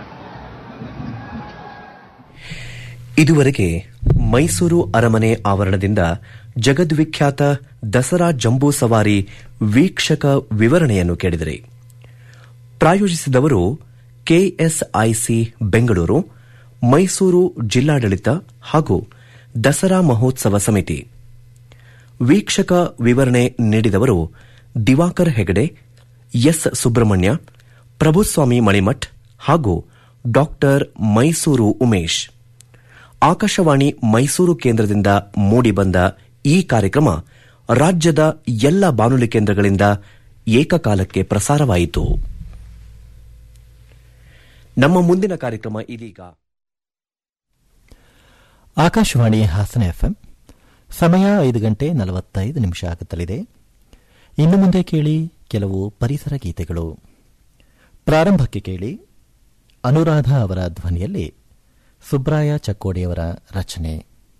ಇದುವರೆಗೆ ಮೈಸೂರು ಅರಮನೆ ಆವರಣದಿಂದ ಜಗದ್ವಿಖ್ಯಾತ ದಸರಾ ಜಂಬೂ ಸವಾರಿ ವೀಕ್ಷಕ ವಿವರಣೆಯನ್ನು ಕೇಳಿದರೆ ಪ್ರಾಯೋಜಿಸಿದವರು ಕೆಎಸ್ಐಸಿ ಬೆಂಗಳೂರು ಮೈಸೂರು ಜಿಲ್ಲಾಡಳಿತ ಹಾಗೂ ದಸರಾ ಮಹೋತ್ಸವ ಸಮಿತಿ ವೀಕ್ಷಕ ವಿವರಣೆ ನೀಡಿದವರು ದಿವಾಕರ್ ಹೆಗಡೆ ಎಸ್ ಸುಬ್ರಹ್ಮಣ್ಯ ಪ್ರಭುಸ್ವಾಮಿ ಮಣಿಮಠ್ ಹಾಗೂ ಡಾಕ್ಟರ್ ಮೈಸೂರು ಉಮೇಶ್ ಆಕಾಶವಾಣಿ ಮೈಸೂರು ಕೇಂದ್ರದಿಂದ ಮೂಡಿಬಂದ ಈ ಕಾರ್ಯಕ್ರಮ ರಾಜ್ಯದ ಎಲ್ಲ ಬಾನುಲಿ ಕೇಂದ್ರಗಳಿಂದ ಏಕಕಾಲಕ್ಕೆ ಪ್ರಸಾರವಾಯಿತು ನಮ್ಮ ಮುಂದಿನ ಕಾರ್ಯಕ್ರಮ ಇದೀಗ ಆಕಾಶವಾಣಿ ಹಾಸನ ಎಫ್ಎಂ ಸಮಯ ಐದು ಗಂಟೆ ನಲವತ್ತೈದು ನಿಮಿಷ ಆಗುತ್ತಲಿದೆ ಇನ್ನು ಮುಂದೆ ಕೇಳಿ ಕೆಲವು ಪರಿಸರ ಗೀತೆಗಳು ಪ್ರಾರಂಭಕ್ಕೆ ಕೇಳಿ ಅನುರಾಧ ಅವರ ಧ್ವನಿಯಲ್ಲಿ ಸುಬ್ರಾಯ ಚಕ್ಕೋಡಿಯವರ ರಚನೆ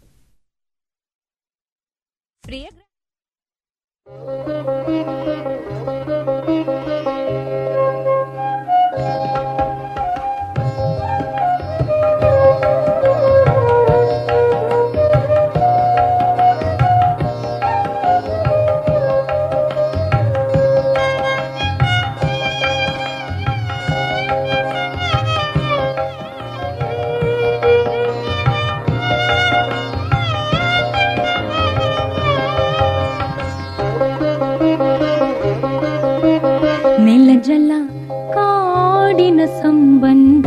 ನೆಲ ಜಲ ಕಾಡಿನ ಸಂಬಂಧ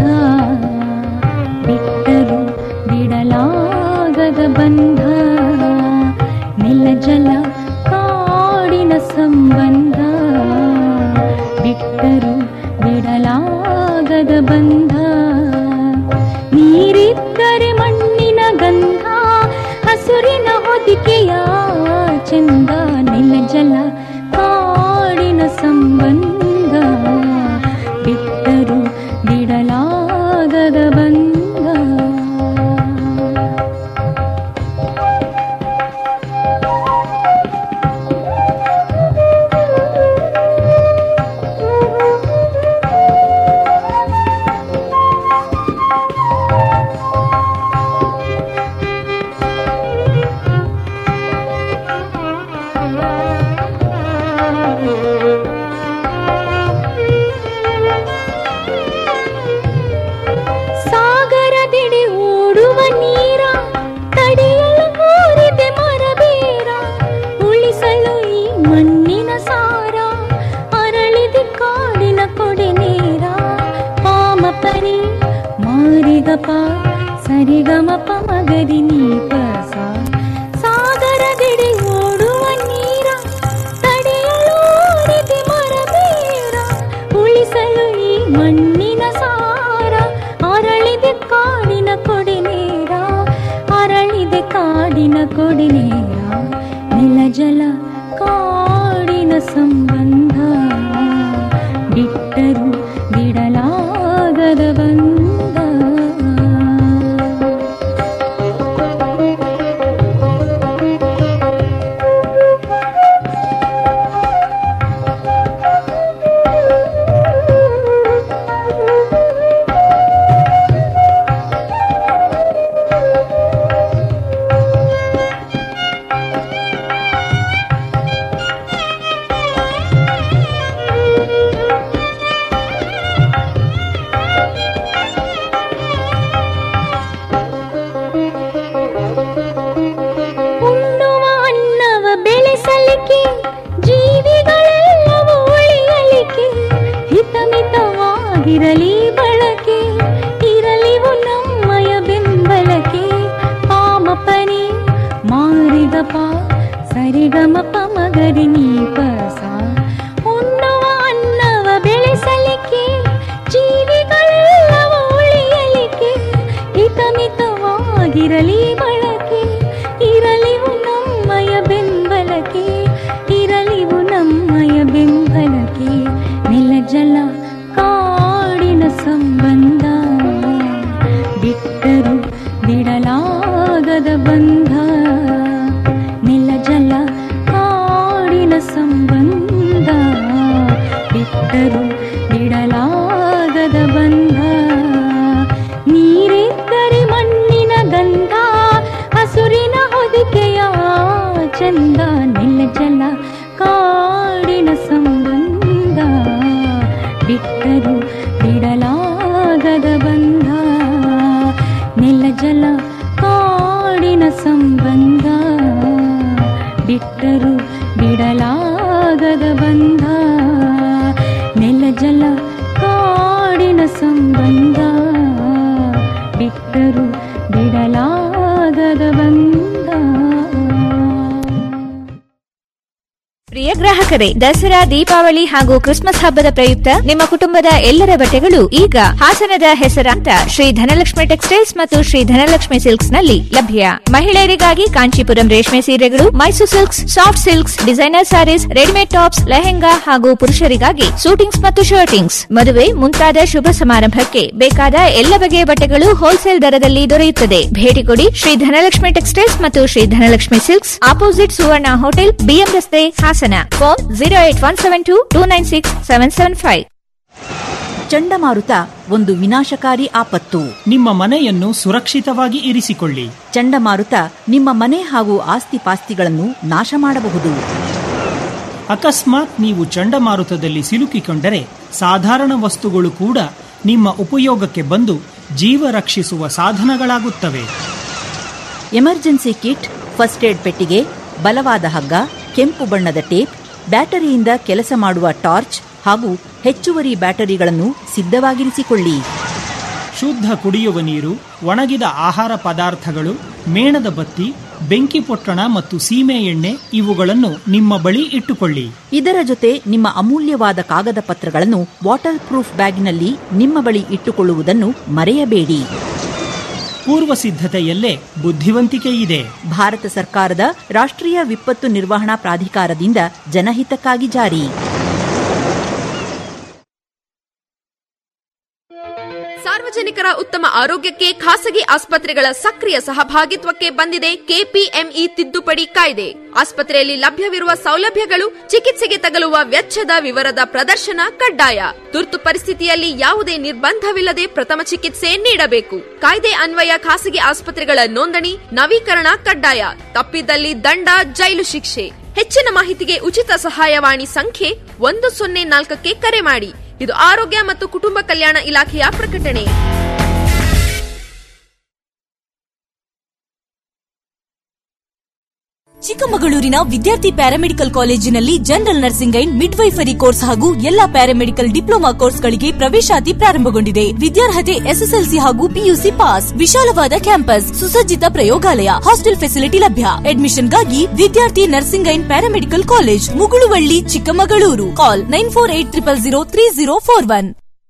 ಬಿಟ್ಟರು ಬಿಡಲಾಗದ ಬಂಧ ನೆಲ ಜಲ ಕಾಡಿನ ಸಂಬಂಧ ಬಿಟ್ಟರು ಬಿಡಲಾಗದ ಬಂಧ ನೀರಿದ್ದರೆ ಮಣ್ಣಿನ ಗಂಧ ಹಸುರಿನ ಹೊದಿಕೆಯ ಚಂದ ನೆಲ ಜಲ ಕಾಡಿನ ಸಂಬಂಧ ಬಿಟ್ಟರು ಬಿಡಲಾಗದ ಬಂಧ ಸಾಗರದೆಡೆ ಓಡುವ ನೀರ ತಡೆಯಲು ಕೋರಿದೆ ಮರಬೇರ ಉಳಿಸಲು ಈ ಮಣ್ಣಿನ ಸಾರ ಅರಳಿದೆ ಕಾಡಿನ ಕೊಡೆ ನೇರ ಪಾಮ ಪರಿ ಮಾರಿಗಪ ಸರಿಗಮಪ ಮಗರಿ ನೀಪ ಸಾ ಸಾಗರದೆಡೆ ಓಡುವ ನೀರ ತಡೆಯಲು ಓರಿದೆ ಮರಬೇರ ಉಳಿಸಲು ಈ ಮಣ್ಣಿನ ಸಾರ ಅರಳಿದೆ ಕಾಡಿನ ಕೊಡೆ ನೇರ ಅರಳಿದೆ ಕಾಡಿನ ಕೊಡೆ ನೇರ ನೆಲ ಜಲ ಕಾಡಿನ ಸಂಬಂಧ ಬಿಟ್ಟರು ಬಿಡಲಾಗದ ಬಂಧ ಉಣ್ಣುವ ಅನ್ನವ ಬೆಳೆಸಲಿಕ್ಕೆ ಜೀವಿಗಳೆಲ್ಲವೂ ಉಳಿಯಲಿಕ್ಕೆ ಹಿತಮಿತವಾಗಿರಲಿ ಬಳಕೆ ಇರಲಿವು ನಮ್ಮಯ ಬೆಂಬಲಕ್ಕೆ ಪಾಮಪನಿ ಮಾರಿಗಪ ಸರಿಗಮಪ ಮಗರಿ ನೀಪ ಸಾ ಉಣ್ಣುವ ಅನ್ನವ ಬೆಳೆಸಲಿಕ್ಕೆ ಜೀವಿಗಳೆಲ್ಲವೂ ಉಳಿಯಲಿಕ್ಕೆ ಹಿತಮಿತವಾಗಿರಲಿ ಬಳಕೆ ಇರಲಿವು ನಮ್ಮಯ ಬೆಂಬಲಕ್ಕೆ ಇರಲಿವು ನಮ್ಮಯ ಬೆಂಬಲಕ್ಕೆ ನೆಲ ಜಲ ಕಾಡಿನ ಸಂಬಂಧ ಬಿಟ್ಟರು ಬಿಡಲಾಗದ ಬಂಧ ನೆಲ ಜಲ ಕಾಡಿನ ಸಂಬಂಧ ಬಿಟ್ಟರು ಬಿಡಲಾಗದ ಬಂಧ ನೀರಿದ್ದರೆ ಮಣ್ಣಿನ ಗಂಧ ಹಸುರಿನ ಹೊದಿಕೆಯ ಚಂದ ನೆಲ ಜಲ ಕಾಡಿನ ಸಂಬಂಧ ಬಿಟ್ಟರು ಬಿಡಲಾಗದ ಬಂಧ ನೆಲ ಜಲ ಕಾಡಿನ ಸಂಬಂಧ ಬಿಟ್ಟರು ಬಿಡಲಾಗದ ಬಂಧ ನೆಲ ಜಲ ಕಾಡಿನ ಸಂಬಂಧ ಬಿಟ್ಟರು ಬಿಡಲಾಗದ ಬಂಧ ಪ್ರಿಯ ಗ್ರಾಹಕರೇ ದಸರಾ ದೀಪಾವಳಿ ಹಾಗೂ ಕ್ರಿಸ್ಮಸ್ ಹಬ್ಬದ ಪ್ರಯುಕ್ತ ನಿಮ್ಮ ಕುಟುಂಬದ ಎಲ್ಲರ ಬಟ್ಟೆಗಳು ಈಗ ಹಾಸನದ ಹೆಸರಾಂತ ಶ್ರೀ ಧನಲಕ್ಷ್ಮಿ ಟೆಕ್ಸ್ಟೈಲ್ಸ್ ಮತ್ತು ಶ್ರೀ ಧನಲಕ್ಷ್ಮಿ ಸಿಲ್ಕ್ಸ್ ನಲ್ಲಿ ಲಭ್ಯ ಮಹಿಳೆಯರಿಗಾಗಿ ಕಾಂಚೀಪುರಂ ರೇಷ್ಮೆ ಸೀರೆಗಳು Mysuru silks soft silks designer sarees readymade tops lehenga ಹಾಗೂ ಪುರುಷರಿಗಾಗಿ ಸೂಟಿಂಗ್ಸ್ ಮತ್ತು ಶರ್ಟಿಂಗ್ಸ್ ಮದುವೆ ಮುಂತಾದ ಶುಭ ಸಮಾರಂಭಕ್ಕೆ ಬೇಕಾದ ಎಲ್ಲ ಬಗೆಯ ಬಟ್ಟೆಗಳು ಹೋಲ್ಸೇಲ್ ದರದಲ್ಲಿ ದೊರೆಯುತ್ತದೆ ಭೇಟಿ ಕೊಡಿ ಶ್ರೀ ಧನಲಕ್ಷ್ಮಿ ಟೆಕ್ಸ್ಟೈಲ್ಸ್ ಮತ್ತು Shri Dhanalakshmi silks opposite Suvarna hotel BM ರಸ್ತೆ Hassan phone zero eight one seven two two nine six seven seven five ಚಂಡಮಾರುತ ಒಂದು ವಿನಾಶಕಾರಿ ಆಪತ್ತು ನಿಮ್ಮ ಮನೆಯನ್ನು ಸುರಕ್ಷಿತವಾಗಿ ಇರಿಸಿಕೊಳ್ಳಿ ಚಂಡಮಾರುತ ನಿಮ್ಮ ಮನೆ ಹಾಗೂ ಆಸ್ತಿ ಪಾಸ್ತಿಗಳನ್ನು ನಾಶ ಮಾಡಬಹುದು ಅಕಸ್ಮಾತ್ ನೀವು ಚಂಡಮಾರುತದಲ್ಲಿ ಸಿಲುಕಿಕೊಂಡರೆ ಸಾಧಾರಣ ವಸ್ತುಗಳು ಕೂಡ ನಿಮ್ಮ ಉಪಯೋಗಕ್ಕೆ ಬಂದು ಜೀವ ರಕ್ಷಿಸುವ ಸಾಧನಗಳಾಗುತ್ತವೆ ಎಮರ್ಜೆನ್ಸಿ ಕಿಟ್ ಫಸ್ಟ್ ಏಡ್ ಪೆಟ್ಟಿಗೆ ಬಲವಾದ ಹಗ್ಗ ಕೆಂಪು ಬಣ್ಣದ ಟೇಪ್ ಬ್ಯಾಟರಿಯಿಂದ ಕೆಲಸ ಮಾಡುವ ಟಾರ್ಚ್ ಹಾಗೂ ಹೆಚ್ಚುವರಿ ಬ್ಯಾಟರಿಗಳನ್ನು ಸಿದ್ಧವಾಗಿರಿಸಿಕೊಳ್ಳಿ ಶುದ್ಧ ಕುಡಿಯುವ ನೀರು ಒಣಗಿದ ಆಹಾರ ಪದಾರ್ಥಗಳು ಮೇಣದ ಬತ್ತಿ ಬೆಂಕಿ ಪೊಟ್ಟಣ ಮತ್ತು ಸೀಮೆ ಎಣ್ಣೆ ಇವುಗಳನ್ನು ನಿಮ್ಮ ಬಳಿ ಇಟ್ಟುಕೊಳ್ಳಿ ಇದರ ಜೊತೆ ನಿಮ್ಮ ಅಮೂಲ್ಯವಾದ ಕಾಗದ ಪತ್ರಗಳನ್ನು ವಾಟರ್ ಪ್ರೂಫ್ ಬ್ಯಾಗ್ನಲ್ಲಿ ನಿಮ್ಮ ಬಳಿ ಇಟ್ಟುಕೊಳ್ಳುವುದನ್ನು ಮರೆಯಬೇಡಿ ಪೂರ್ವ ಸಿದ್ಧತೆಯಲ್ಲೇ ಬುದ್ಧಿವಂತಿಕೆ ಇದೆ ಭಾರತ ಸರ್ಕಾರದ ರಾಷ್ಟ್ರೀಯ ವಿಪತ್ತು ನಿರ್ವಹಣಾ ಪ್ರಾಧಿಕಾರದಿಂದ ಜನಹಿತಕ್ಕಾಗಿ ಜಾರಿ ಸಾರ್ವಜನಿಕರ ಉತ್ತಮ ಆರೋಗ್ಯಕ್ಕೆ ಖಾಸಗಿ ಆಸ್ಪತ್ರೆಗಳ ಸಕ್ರಿಯ ಸಹಭಾಗಿತ್ವಕ್ಕೆ ಬಂದಿದೆ ಕೆಪಿಎಂಇ ತಿದ್ದುಪಡಿ ಕಾಯ್ದೆ ಆಸ್ಪತ್ರೆಯಲ್ಲಿ ಲಭ್ಯವಿರುವ ಸೌಲಭ್ಯಗಳು ಚಿಕಿತ್ಸೆಗೆ ತಗಲುವ ವೆಚ್ಚದ ವಿವರದ ಪ್ರದರ್ಶನ ಕಡ್ಡಾಯ ತುರ್ತು ಪರಿಸ್ಥಿತಿಯಲ್ಲಿ ಯಾವುದೇ ನಿರ್ಬಂಧವಿಲ್ಲದೆ ಪ್ರಥಮ ಚಿಕಿತ್ಸೆ ನೀಡಬೇಕು ಕಾಯ್ದೆ ಅನ್ವಯ ಖಾಸಗಿ ಆಸ್ಪತ್ರೆಗಳ ನೋಂದಣಿ ನವೀಕರಣ ಕಡ್ಡಾಯ ತಪ್ಪಿದ್ದಲ್ಲಿ ದಂಡ ಜೈಲು ಶಿಕ್ಷೆ ಹೆಚ್ಚಿನ ಮಾಹಿತಿಗೆ ಉಚಿತ ಸಹಾಯವಾಣಿ ಸಂಖ್ಯೆ ಒಂದು ಸೊನ್ನೆ ನಾಲ್ಕಕ್ಕೆ ಕರೆ ಮಾಡಿ ಇದು ಆರೋಗ್ಯ ಮತ್ತು ಕುಟುಂಬ ಕಲ್ಯಾಣ ಇಲಾಖೆಯ ಪ್ರಕಟಣೆ ಚಿಕ್ಕಮಗಳೂರಿನ ವಿದ್ಯಾರ್ಥಿ ಪ್ಯಾರಾಮೆಡಿಕಲ್ ಕಾಲೇಜಿನಲ್ಲಿ general nursing and midwifery course ಹಾಗೂ ಎಲ್ಲಾ ಪ್ಯಾರಾಮೆಡಿಕಲ್ ಡಿಪ್ಲೊಮಾ ಕೋರ್ಸ್ಗಳಿಗೆ ಪ್ರವೇಶಾತಿ ಪ್ರಾರಂಭಗೊಂಡಿದೆ ವಿದ್ಯಾರ್ಹತೆ ಎಸ್ಎಸ್ಎಲ್ಸಿ ಹಾಗೂ ಪಿಯುಸಿ ಪಾಸ್ ವಿಶಾಲವಾದ ಕ್ಯಾಂಪಸ್ ಸುಸಜ್ಜಿತ ಪ್ರಯೋಗಾಲಯ ಹಾಸ್ಟೆಲ್ ಫೆಸಿಲಿಟಿ ಲಭ್ಯ ಅಡ್ಮಿಷನ್ಗಾಗಿ Vidyarthi nursing and paramedical college Mugulavalli Chikkamagaluru call nine four eight triple zero three zero four one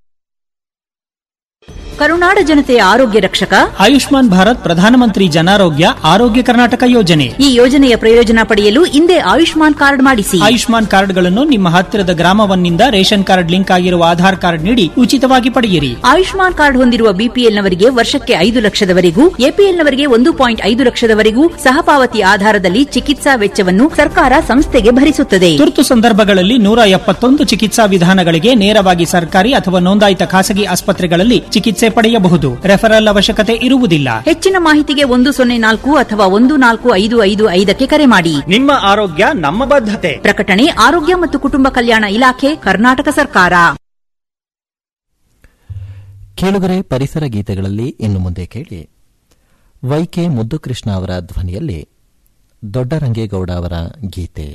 ಕರುನಾಡ ಜನತೆಯ ಆರೋಗ್ಯ ರಕ್ಷಕ ಆಯುಷ್ಮಾನ್ ಭಾರತ್ ಪ್ರಧಾನಮಂತ್ರಿ ಜನಾರೋಗ್ಯ ಆರೋಗ್ಯ ಕರ್ನಾಟಕ ಯೋಜನೆ ಈ ಯೋಜನೆಯ ಪ್ರಯೋಜನ ಪಡೆಯಲು ಹಿಂದೆ ಆಯುಷ್ಮಾನ್ ಕಾರ್ಡ್ ಮಾಡಿಸಿ ಆಯುಷ್ಮಾನ್ ಕಾರ್ಡ್ಗಳನ್ನು ನಿಮ್ಮ ಹತ್ತಿರದ ಗ್ರಾಮವನ್ನಿಂದ ರೇಷನ್ ಕಾರ್ಡ್ ಲಿಂಕ್ ಆಗಿರುವ ಆಧಾರ್ ಕಾರ್ಡ್ ನೀಡಿ ಉಚಿತವಾಗಿ ಪಡೆಯಿರಿ ಆಯುಷ್ಮಾನ್ ಕಾರ್ಡ್ ಹೊಂದಿರುವ ಬಿಪಿಎಲ್ನವರಿಗೆ ವರ್ಷಕ್ಕೆ ಐದು ಲಕ್ಷದವರೆಗೂ ಎಪಿಎಲ್ನವರಿಗೆ ಒಂದು ಪಾಯಿಂಟ್ ಐದು ಲಕ್ಷದವರೆಗೂ ಸಹಪಾವತಿ ಆಧಾರದಲ್ಲಿ ಚಿಕಿತ್ಸಾ ವೆಚ್ಚವನ್ನು ಸರ್ಕಾರ ಸಂಸ್ಥೆಗೆ ಭರಿಸುತ್ತದೆ ತುರ್ತು ಸಂದರ್ಭಗಳಲ್ಲಿ ನೂರ ಎಪ್ಪತ್ತೊಂದು ಚಿಕಿತ್ಸಾ ವಿಧಾನಗಳಿಗೆ ನೇರವಾಗಿ ಸರ್ಕಾರಿ ಅಥವಾ ನೋಂದಾಯಿತ ಖಾಸಗಿ ಆಸ್ಪತ್ರೆಗಳಲ್ಲಿ ಚಿಕಿತ್ಸೆ ಪಡೆಯಬಹುದು ರೆಫರಲ್ ಅವಶ್ಯಕತೆ ಇರುವುದಿಲ್ಲ ಹೆಚ್ಚಿನ ಮಾಹಿತಿಗೆ ಒಂದು ಸೊನ್ನೆ ನಾಲ್ಕು ಅಥವಾ ಒಂದು ನಾಲ್ಕು ಐದು ಐದು ಐದಕ್ಕೆ ಕರೆ ಮಾಡಿ ನಿಮ್ಮ ಆರೋಗ್ಯ ನಮ್ಮ ಬದ್ಧತೆ ಪ್ರಕಟಣೆ ಆರೋಗ್ಯ ಮತ್ತು ಕುಟುಂಬ ಕಲ್ಯಾಣ ಇಲಾಖೆ ಕರ್ನಾಟಕ ಸರ್ಕಾರ ಕೇಳುಗರೆ ಪರಿಸರ ಗೀತೆಗಳಲ್ಲಿ ಇನ್ನು ಮುಂದೆ ಕೇಳಿ ವೈಕೆ ಮುದ್ದುಕೃಷ್ಣ ಅವರ ಧ್ವನಿಯಲ್ಲಿ ದೊಡ್ಡರಂಗೇಗೌಡ ಅವರ ಗೀತೆ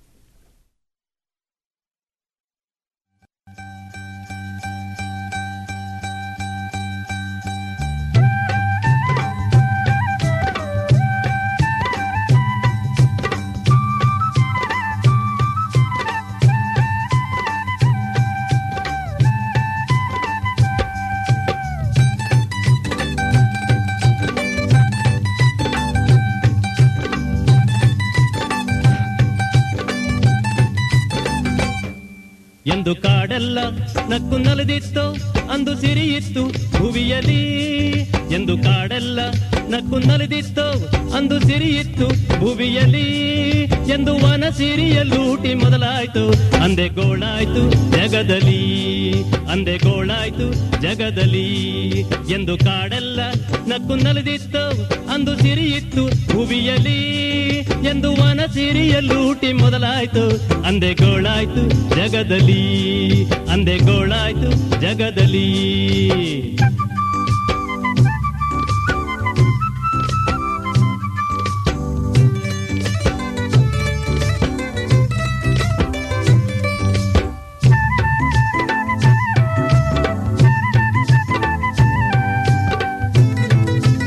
ಎಂದು ಕಾಡೆಲ್ಲ ನಕ್ಕು ನಲಿದಿತ್ತು ಅಂದು ಸಿರಿಯಿತ್ತು ಭುವಿಯಲಿ ಎಂದು ಕಾಡೆಲ್ಲ ನಕ್ಕು ನಲಿದಿತ್ತು ಅಂದು ಸಿರಿಯಿತ್ತು ಭುವಿಯಲಿ ಎಂದು ವನ ಸಿರಿಯಲ್ಲೂಟಿ ಮೊದಲಾಯ್ತು ಅಂದೆ ಗೋಳಾಯ್ತು ಜಗದಲ್ಲಿ ಅಂದೆ ಗೋಳಾಯ್ತು ಜಗದಲ್ಲಿ ಎಂದು ಕಾಡೆಲ್ಲ ನಕ್ಕು ನಲಿದಿತ್ತು ಅಂದು ಸಿರಿಯಿತ್ತು ಭುವಿಯಲಿ ಎಂದು ವನ ಸಿರಿಯಲ್ಲೂಟಿ ಮೊದಲಾಯ್ತು ಅಂದೆ ಗೋಳಾಯ್ತು ಜಗದಲ್ಲಿ ಅಂದೆ ಗೋಳಾಯ್ತು ಜಗದಲ್ಲಿ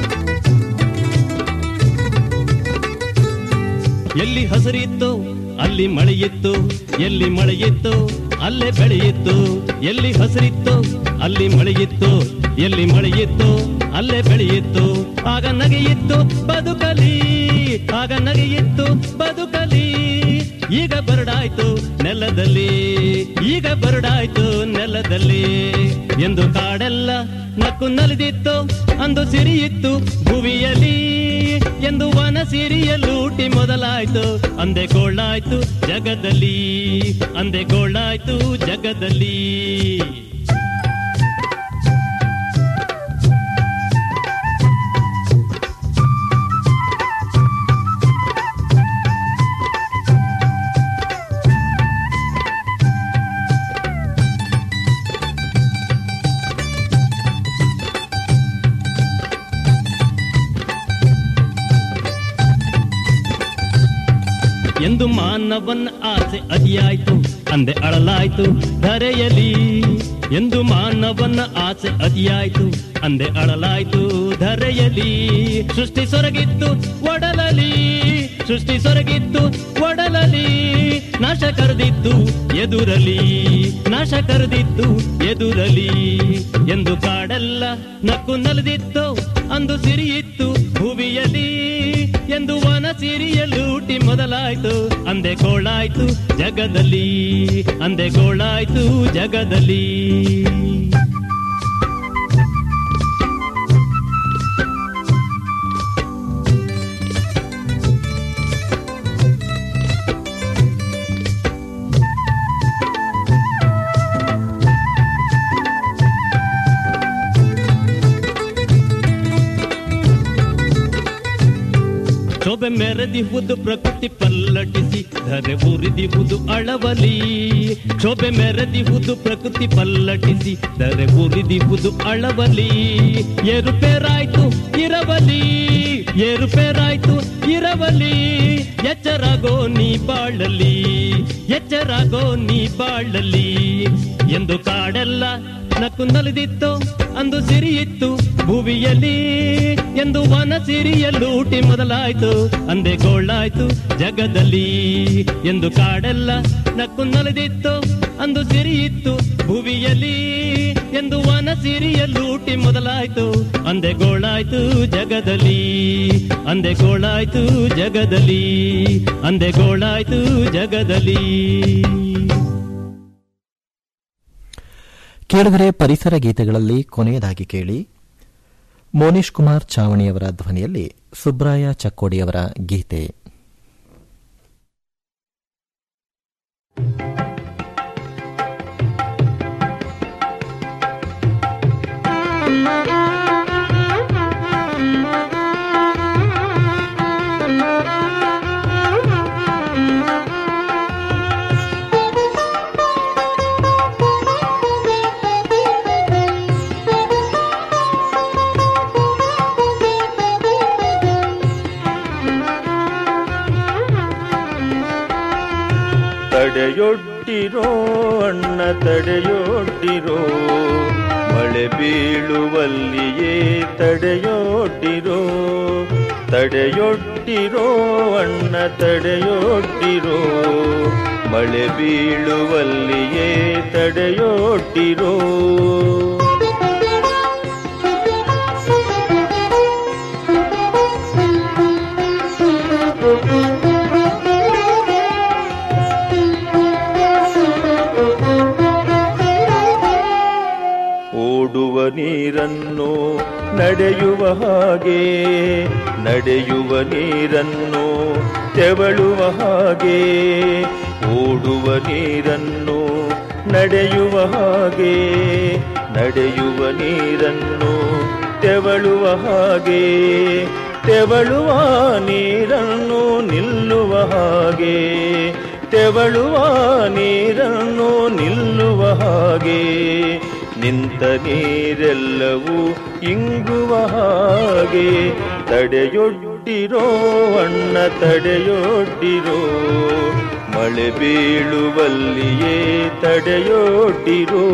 ಎಲ್ಲಿ ಹಸಿರಿತ್ತೋ ಅಲ್ಲಿ ಎಲ್ಲಿ ಮಳೆಯಿತ್ತು ಎಲ್ಲಿ ಮಳೆಯಿತ್ತು ಅಲ್ಲೇ ಬೆಳೆಯಿತ್ತು ಎಲ್ಲಿ ಹಸಿರಿತ್ತು ಅಲ್ಲಿ ಮಳೆಯಿತ್ತು ಎಲ್ಲಿ ಮಳೆಯಿತ್ತು ಅಲ್ಲೇ ಬೆಳೆಯಿತ್ತು ಆಗ ನಗೆಯಿತ್ತು ಬದುಕಲಿ ಆಗ ನಗೆಯಿತ್ತು ಬದುಕಲಿ ಈಗ ಬರಡಾಯ್ತು ನೆಲದಲ್ಲಿ ಈಗ ಬರಡಾಯ್ತು ನೆಲದಲ್ಲಿ ಎಂದು ಕಾಡೆಲ್ಲ ನಕ್ಕು ನಲಿದಿತ್ತು ಅಂದು ಸಿರಿಯಿತ್ತು ಭುವಿಯಲ್ಲಿ ಎಂದು ವನ ಸಿರಿಯಲ್ಲೂಟಿ ಮೊದಲಾಯ್ತು ಅಂದೆ ಗೋಳಾಯ್ತು ಜಗದಲ್ಲಿ ಅಂದೆ ಗೋಳಾಯ್ತು ಜಗದಲ್ಲಿ ಎಂದು ಮಾನವನ ಆಸೆ ಅತಿಯಾಯ್ತು ಅಂದೆ ಅಳಲಾಯ್ತು ಧರೆಯಲಿ ಎಂದು ಮಾನವನ ಆಸೆ ಅತಿಯಾಯ್ತು ಅಂದೆ ಅಳಲಾಯ್ತು ಧರೆಯಲಿ ಸೃಷ್ಟಿ ಸೊರಗಿತ್ತು ಒಡಲಲಿ ಸೃಷ್ಟಿ ಸೊರಗಿತ್ತು ಒಡಲಲಿ ನಾಶ ಕರೆದಿತ್ತು ಎದುರಲಿ ನಾಶ ಕರೆದಿತ್ತು ಎದುರಲಿ ಎಂದು ಕಾಡೆಲ್ಲ ನಕ್ಕು ನಲಿದಿತ್ತು ಅಂದು ಸಿರಿಯಿತ್ತು ಭುವಿಯಲಿ ಎಂದು ವನ ಸಿರಿಯಲ್ಲೂಟಿ ಮೊದಲಾಯ್ತು ಅಂದೆ ಗೋಳಾಯ್ತು ಜಗದಲ್ಲಿ ಅಂದೆ ಗೋಳಾಯ್ತು ಜಗದಲ್ಲಿ ಶೋಭೆ ಮೆರೆದಿಹುದು ಪ್ರಕೃತಿ ಪಲ್ಲಟಿಸಿ ಧರೆ ಉರಿದಿಹುದು ಅಳವಲಿ ಶೋಭೆ ಮೆರೆದಿಹುದು ಪ್ರಕೃತಿ ಪಲ್ಲಟಿಸಿ ಧರೆ ಉರಿದಿಹುದು ಅಳವಲಿ ಏರುಪೇರಾಯ್ತು ಇರವಲಿ ಏರುಪೇರಾಯ್ತು ಇರವಲಿ ಎಚ್ಚರಾಗೋ ನೀ ಬಾಳಲಿ ಎಚ್ಚರಾಗೋ ನೀ ಬಾಳಲಿ ಎಂದು ಕಾಡೆಲ್ಲ ನಕ್ಕು ನಲಿದಿತ್ತು ಅಂದು ಸಿರಿಯಿತ್ತು ಭುವಿಯಲ್ಲಿ ಎಂದು ವನ ಸಿರಿಯಲ್ಲೂಟಿ ಮೊದಲಾಯ್ತು ಅಂದೆ ಗೋಳಾಯ್ತು ಜಗದಲ್ಲಿ ಎಂದು ಕಾಡೆಲ್ಲ ನಕ್ಕು ನಲಿದಿತ್ತು ಅಂದು ಸಿರಿಯಿತ್ತು ಭುವಿಯಲ್ಲಿ ಎಂದು ವನ ಸಿರಿಯಲ್ಲೂಟಿ ಮೊದಲಾಯ್ತು ಅಂದೆ ಗೋಳಾಯ್ತು ಜಗದಲ್ಲಿ ಅಂದೆ ಗೋಳಾಯ್ತು ಜಗದಲ್ಲಿ ಅಂದೆ ಗೋಳಾಯ್ತು ಜಗದಲ್ಲಿ ಕೇಳಿದರೆ ಪರಿಸರ ಗೀತೆಗಳಲ್ಲಿ ಕೊನೆಯದಾಗಿ ಕೇಳಿ ಮೋನೀಶ್ ಕುಮಾರ್ ಚಾವಣಿಯವರ ಧ್ವನಿಯಲ್ಲಿ ಸುಬ್ರಾಯ ಚಕ್ಕೋಡಿಯವರ ಗೀತೆ ತಡೆಯೊಡ್ಡಿರೋ ಅಣ್ಣ ತಡೆಯೊಡ್ಡಿರೋ ಮಳೆ ಬೀಳುವಲ್ಲಿಯೇ ತಡೆಯೊಡ್ಡಿರೋ ತಡೆಯೊಡ್ಡಿರೋ ಅಣ್ಣ ತಡೆಯೊಡ್ಡಿರೋ ಮಳೆ ಬೀಳುವಲ್ಲಿಯೇ ತಡೆಯೊಡ್ಡಿರೋ ಓಡುವ ನೀರನ್ನು ನಡೆಯುವ ಹಾಗೆ ನಡೆಯುವ ನೀರನ್ನು ತೆವಳುವ ಹಾಗೆ ಓಡುವ ನೀರನ್ನು ನಡೆಯುವ ಹಾಗೆ ನಡೆಯುವ ನೀರನ್ನು ತೆವಳುವ ಹಾಗೆ ತೆವಳುವ ನೀರನ್ನು ನಿಲ್ಲುವ ಹಾಗೆ ತೆವಳುವ ನೀರನ್ನು ನಿಲ್ಲುವ ಹಾಗೆ ನಿಂತ ನೀರೆಲ್ಲವೂ ಇಂಗುವ ಹಾಗೆ ತಡೆಯೊಡ್ಡಿರೋ ಅಣ್ಣ ತಡೆಯೊಡ್ಡಿರೋ ಮಳೆ ಬೀಳುವಲ್ಲಿಯೇ ತಡೆಯೊಡ್ಡಿರೋ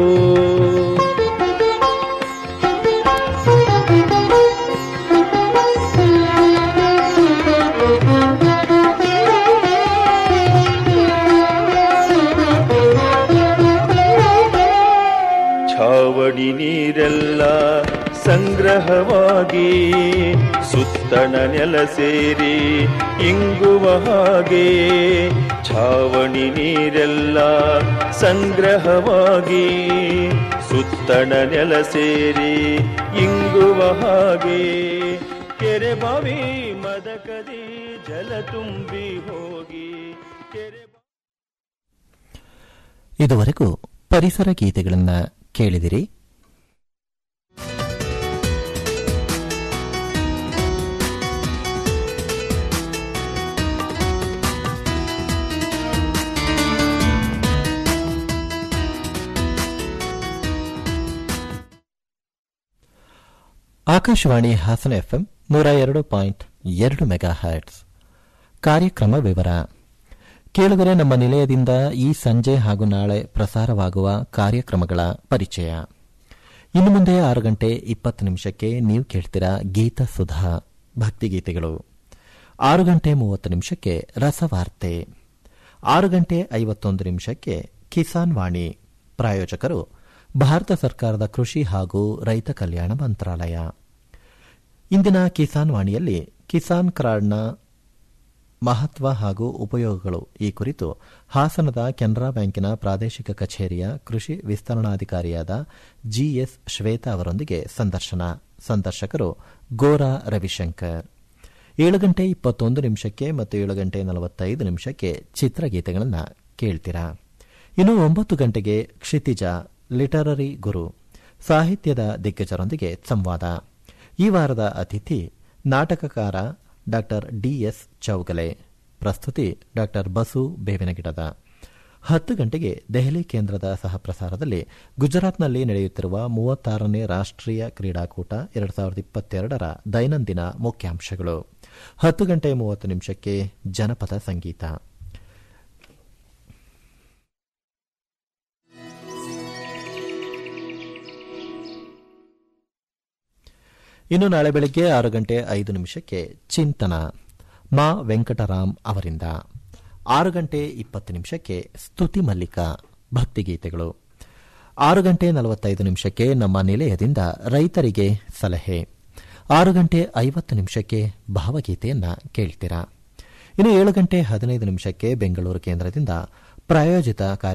ಛಾವಣಿ ನೀರೆಲ್ಲ ಸಂಗ್ರಹವಾಗಿ ಸುತ್ತಣ ನೆಲ ಸೇರಿ ಇಂಗುವ ಹಾಗೆ ಛಾವಣಿ ನೀರೆಲ್ಲ ಸಂಗ್ರಹವಾಗಿ ಸುತ್ತಣ ನೆಲ ಸೇರಿ ಇಂಗುವ ಹಾಗೆ ಕೆರೆ ಬಾವಿ ಮದಕದಿ ಜಲ ತುಂಬಿ ಹೋಗಿ ಕೆರೆ ಇದುವರೆಗೂ ಪರಿಸರ ಗೀತೆಗಳನ್ನು ಕೇಳಿದಿರಿ ಆಕಾಶವಾಣಿ ಹಾಸನ ಎಫ್ಎಂ ನೂರ ಎರಡು ಪಾಯಿಂಟ್ ಎರಡು ಮೆಗಾ ಹರ್ಟ್ಸ್ ಕಾರ್ಯಕ್ರಮ ವಿವರ ಕೇಳುಗರೆ ನಮ್ಮ ನಿಲಯದಿಂದ ಈ ಸಂಜೆ ಹಾಗೂ ನಾಳೆ ಪ್ರಸಾರವಾಗುವ ಕಾರ್ಯಕ್ರಮಗಳ ಪರಿಚಯ ಇನ್ನು ಮುಂದೆ ಆರು ಗಂಟೆ ಇಪ್ಪತ್ತು ನಿಮಿಷಕ್ಕೆ ನೀವು ಕೇಳ್ತೀರಾ ಗೀತ ಸುಧಾ ಭಕ್ತಿಗೀತೆಗಳು ಆರು ಗಂಟೆ ಮೂವತ್ತು ನಿಮಿಷಕ್ಕೆ ರಸವಾರ್ತೆ ಆರು ಗಂಟೆ ಐವತ್ತೊಂದು ನಿಮಿಷಕ್ಕೆ ಕಿಸಾನ್ ವಾಣಿ ಪ್ರಾಯೋಜಕರು ಭಾರತ ಸರ್ಕಾರದ ಕೃಷಿ ಹಾಗೂ ರೈತ ಕಲ್ಯಾಣ ಮಂತ್ರಾಲಯ ಇಂದಿನ ಕಿಸಾನ್ ವಾಣಿಯಲ್ಲಿ ಕಿಸಾನ್ ಕಾರ್ಡ್ನ ಮಹತ್ವ ಹಾಗೂ ಉಪಯೋಗಗಳು ಈ ಕುರಿತು ಹಾಸನದ ಕೆನರಾ ಬ್ಯಾಂಕಿನ ಪ್ರಾದೇಶಿಕ ಕಚೇರಿಯ ಕೃಷಿ ವಿಸ್ತರಣಾಧಿಕಾರಿಯಾದ ಜಿಎಸ್ ಶ್ವೇತಾ ಅವರೊಂದಿಗೆ ಸಂದರ್ಶನ ಸಂದರ್ಶಕರು ಗೋರಾ ರವಿಶಂಕರ್ ಏಳು ಗಂಟೆ ಇಪ್ಪತ್ತೊಂದು ನಿಮಿಷಕ್ಕೆ ಮತ್ತು ಏಳು ಗಂಟೆ ನಲವತ್ತೈದು ನಿಮಿಷಕ್ಕೆ ಚಿತ್ರಗೀತೆಗಳನ್ನು ಕೇಳ್ತೀರಾ ಇನ್ನು ಒಂಬತ್ತು ಗಂಟೆಗೆ ಕ್ಷಿತಿಜ ಲಿಟರರಿ ಗುರು ಸಾಹಿತ್ಯದ ದಿಗ್ಗಜರೊಂದಿಗೆ ಸಂವಾದ ಈ ವಾರದ ಅತಿಥಿ ನಾಟಕಕಾರ ಡಾ ಡಿಎಸ್ ಚೌಗಲೆ ಪ್ರಸ್ತುತಿ ಡಾ ಬಸು ಬೇವಿನಗಿಡದ ಹತ್ತು ಗಂಟೆಗೆ ದೆಹಲಿ ಕೇಂದ್ರದ ಸಹಪ್ರಸಾರದಲ್ಲಿ ಗುಜರಾತ್ನಲ್ಲಿ ನಡೆಯುತ್ತಿರುವ ಮೂವತ್ತಾರನೇ ರಾಷ್ಟೀಯ ಕ್ರೀಡಾಕೂಟ ಎರಡು ಸಾವಿರದ ಇಪ್ಪತ್ತೆರಡರ ದೈನಂದಿನ ಮುಖ್ಯಾಂಶಗಳು ಹತ್ತು ಗಂಟೆ ಮೂವತ್ತು ನಿಮಿಷಕ್ಕೆ ಜನಪದ ಸಂಗೀತ ಇನ್ನು ನಾಳೆ ಬೆಳಗ್ಗೆ ಆರು ಗಂಟೆ ಐದು ನಿಮಿಷಕ್ಕೆ ಚಿಂತನ ಮಾ ವೆಂಕಟರಾಮ್ ಅವರಿಂದ ಆರು ಗಂಟೆ ಇಪ್ಪತ್ತು ನಿಮಿಷಕ್ಕೆ ಸ್ತುತಿ ಮಲ್ಲಿಕ ಭಕ್ತಿಗೀತೆಗಳು ಆರು ಗಂಟೆ ನಲವತ್ತೈದು ನಿಮಿಷಕ್ಕೆ ನಮ್ಮ ನಿಲಯದಿಂದ ರೈತರಿಗೆ ಸಲಹೆ ಆರು ಗಂಟೆ ಐವತ್ತು ನಿಮಿಷಕ್ಕೆ ಭಾವಗೀತೆಯನ್ನ ಕೇಳ್ತೀರಾ ಇನ್ನು ಏಳು ಗಂಟೆ ಹದಿನೈದು ನಿಮಿಷಕ್ಕೆ ಬೆಂಗಳೂರು ಕೇಂದ್ರದಿಂದ ಪ್ರಾಯೋಜಿತ ಕಾರ್ಯ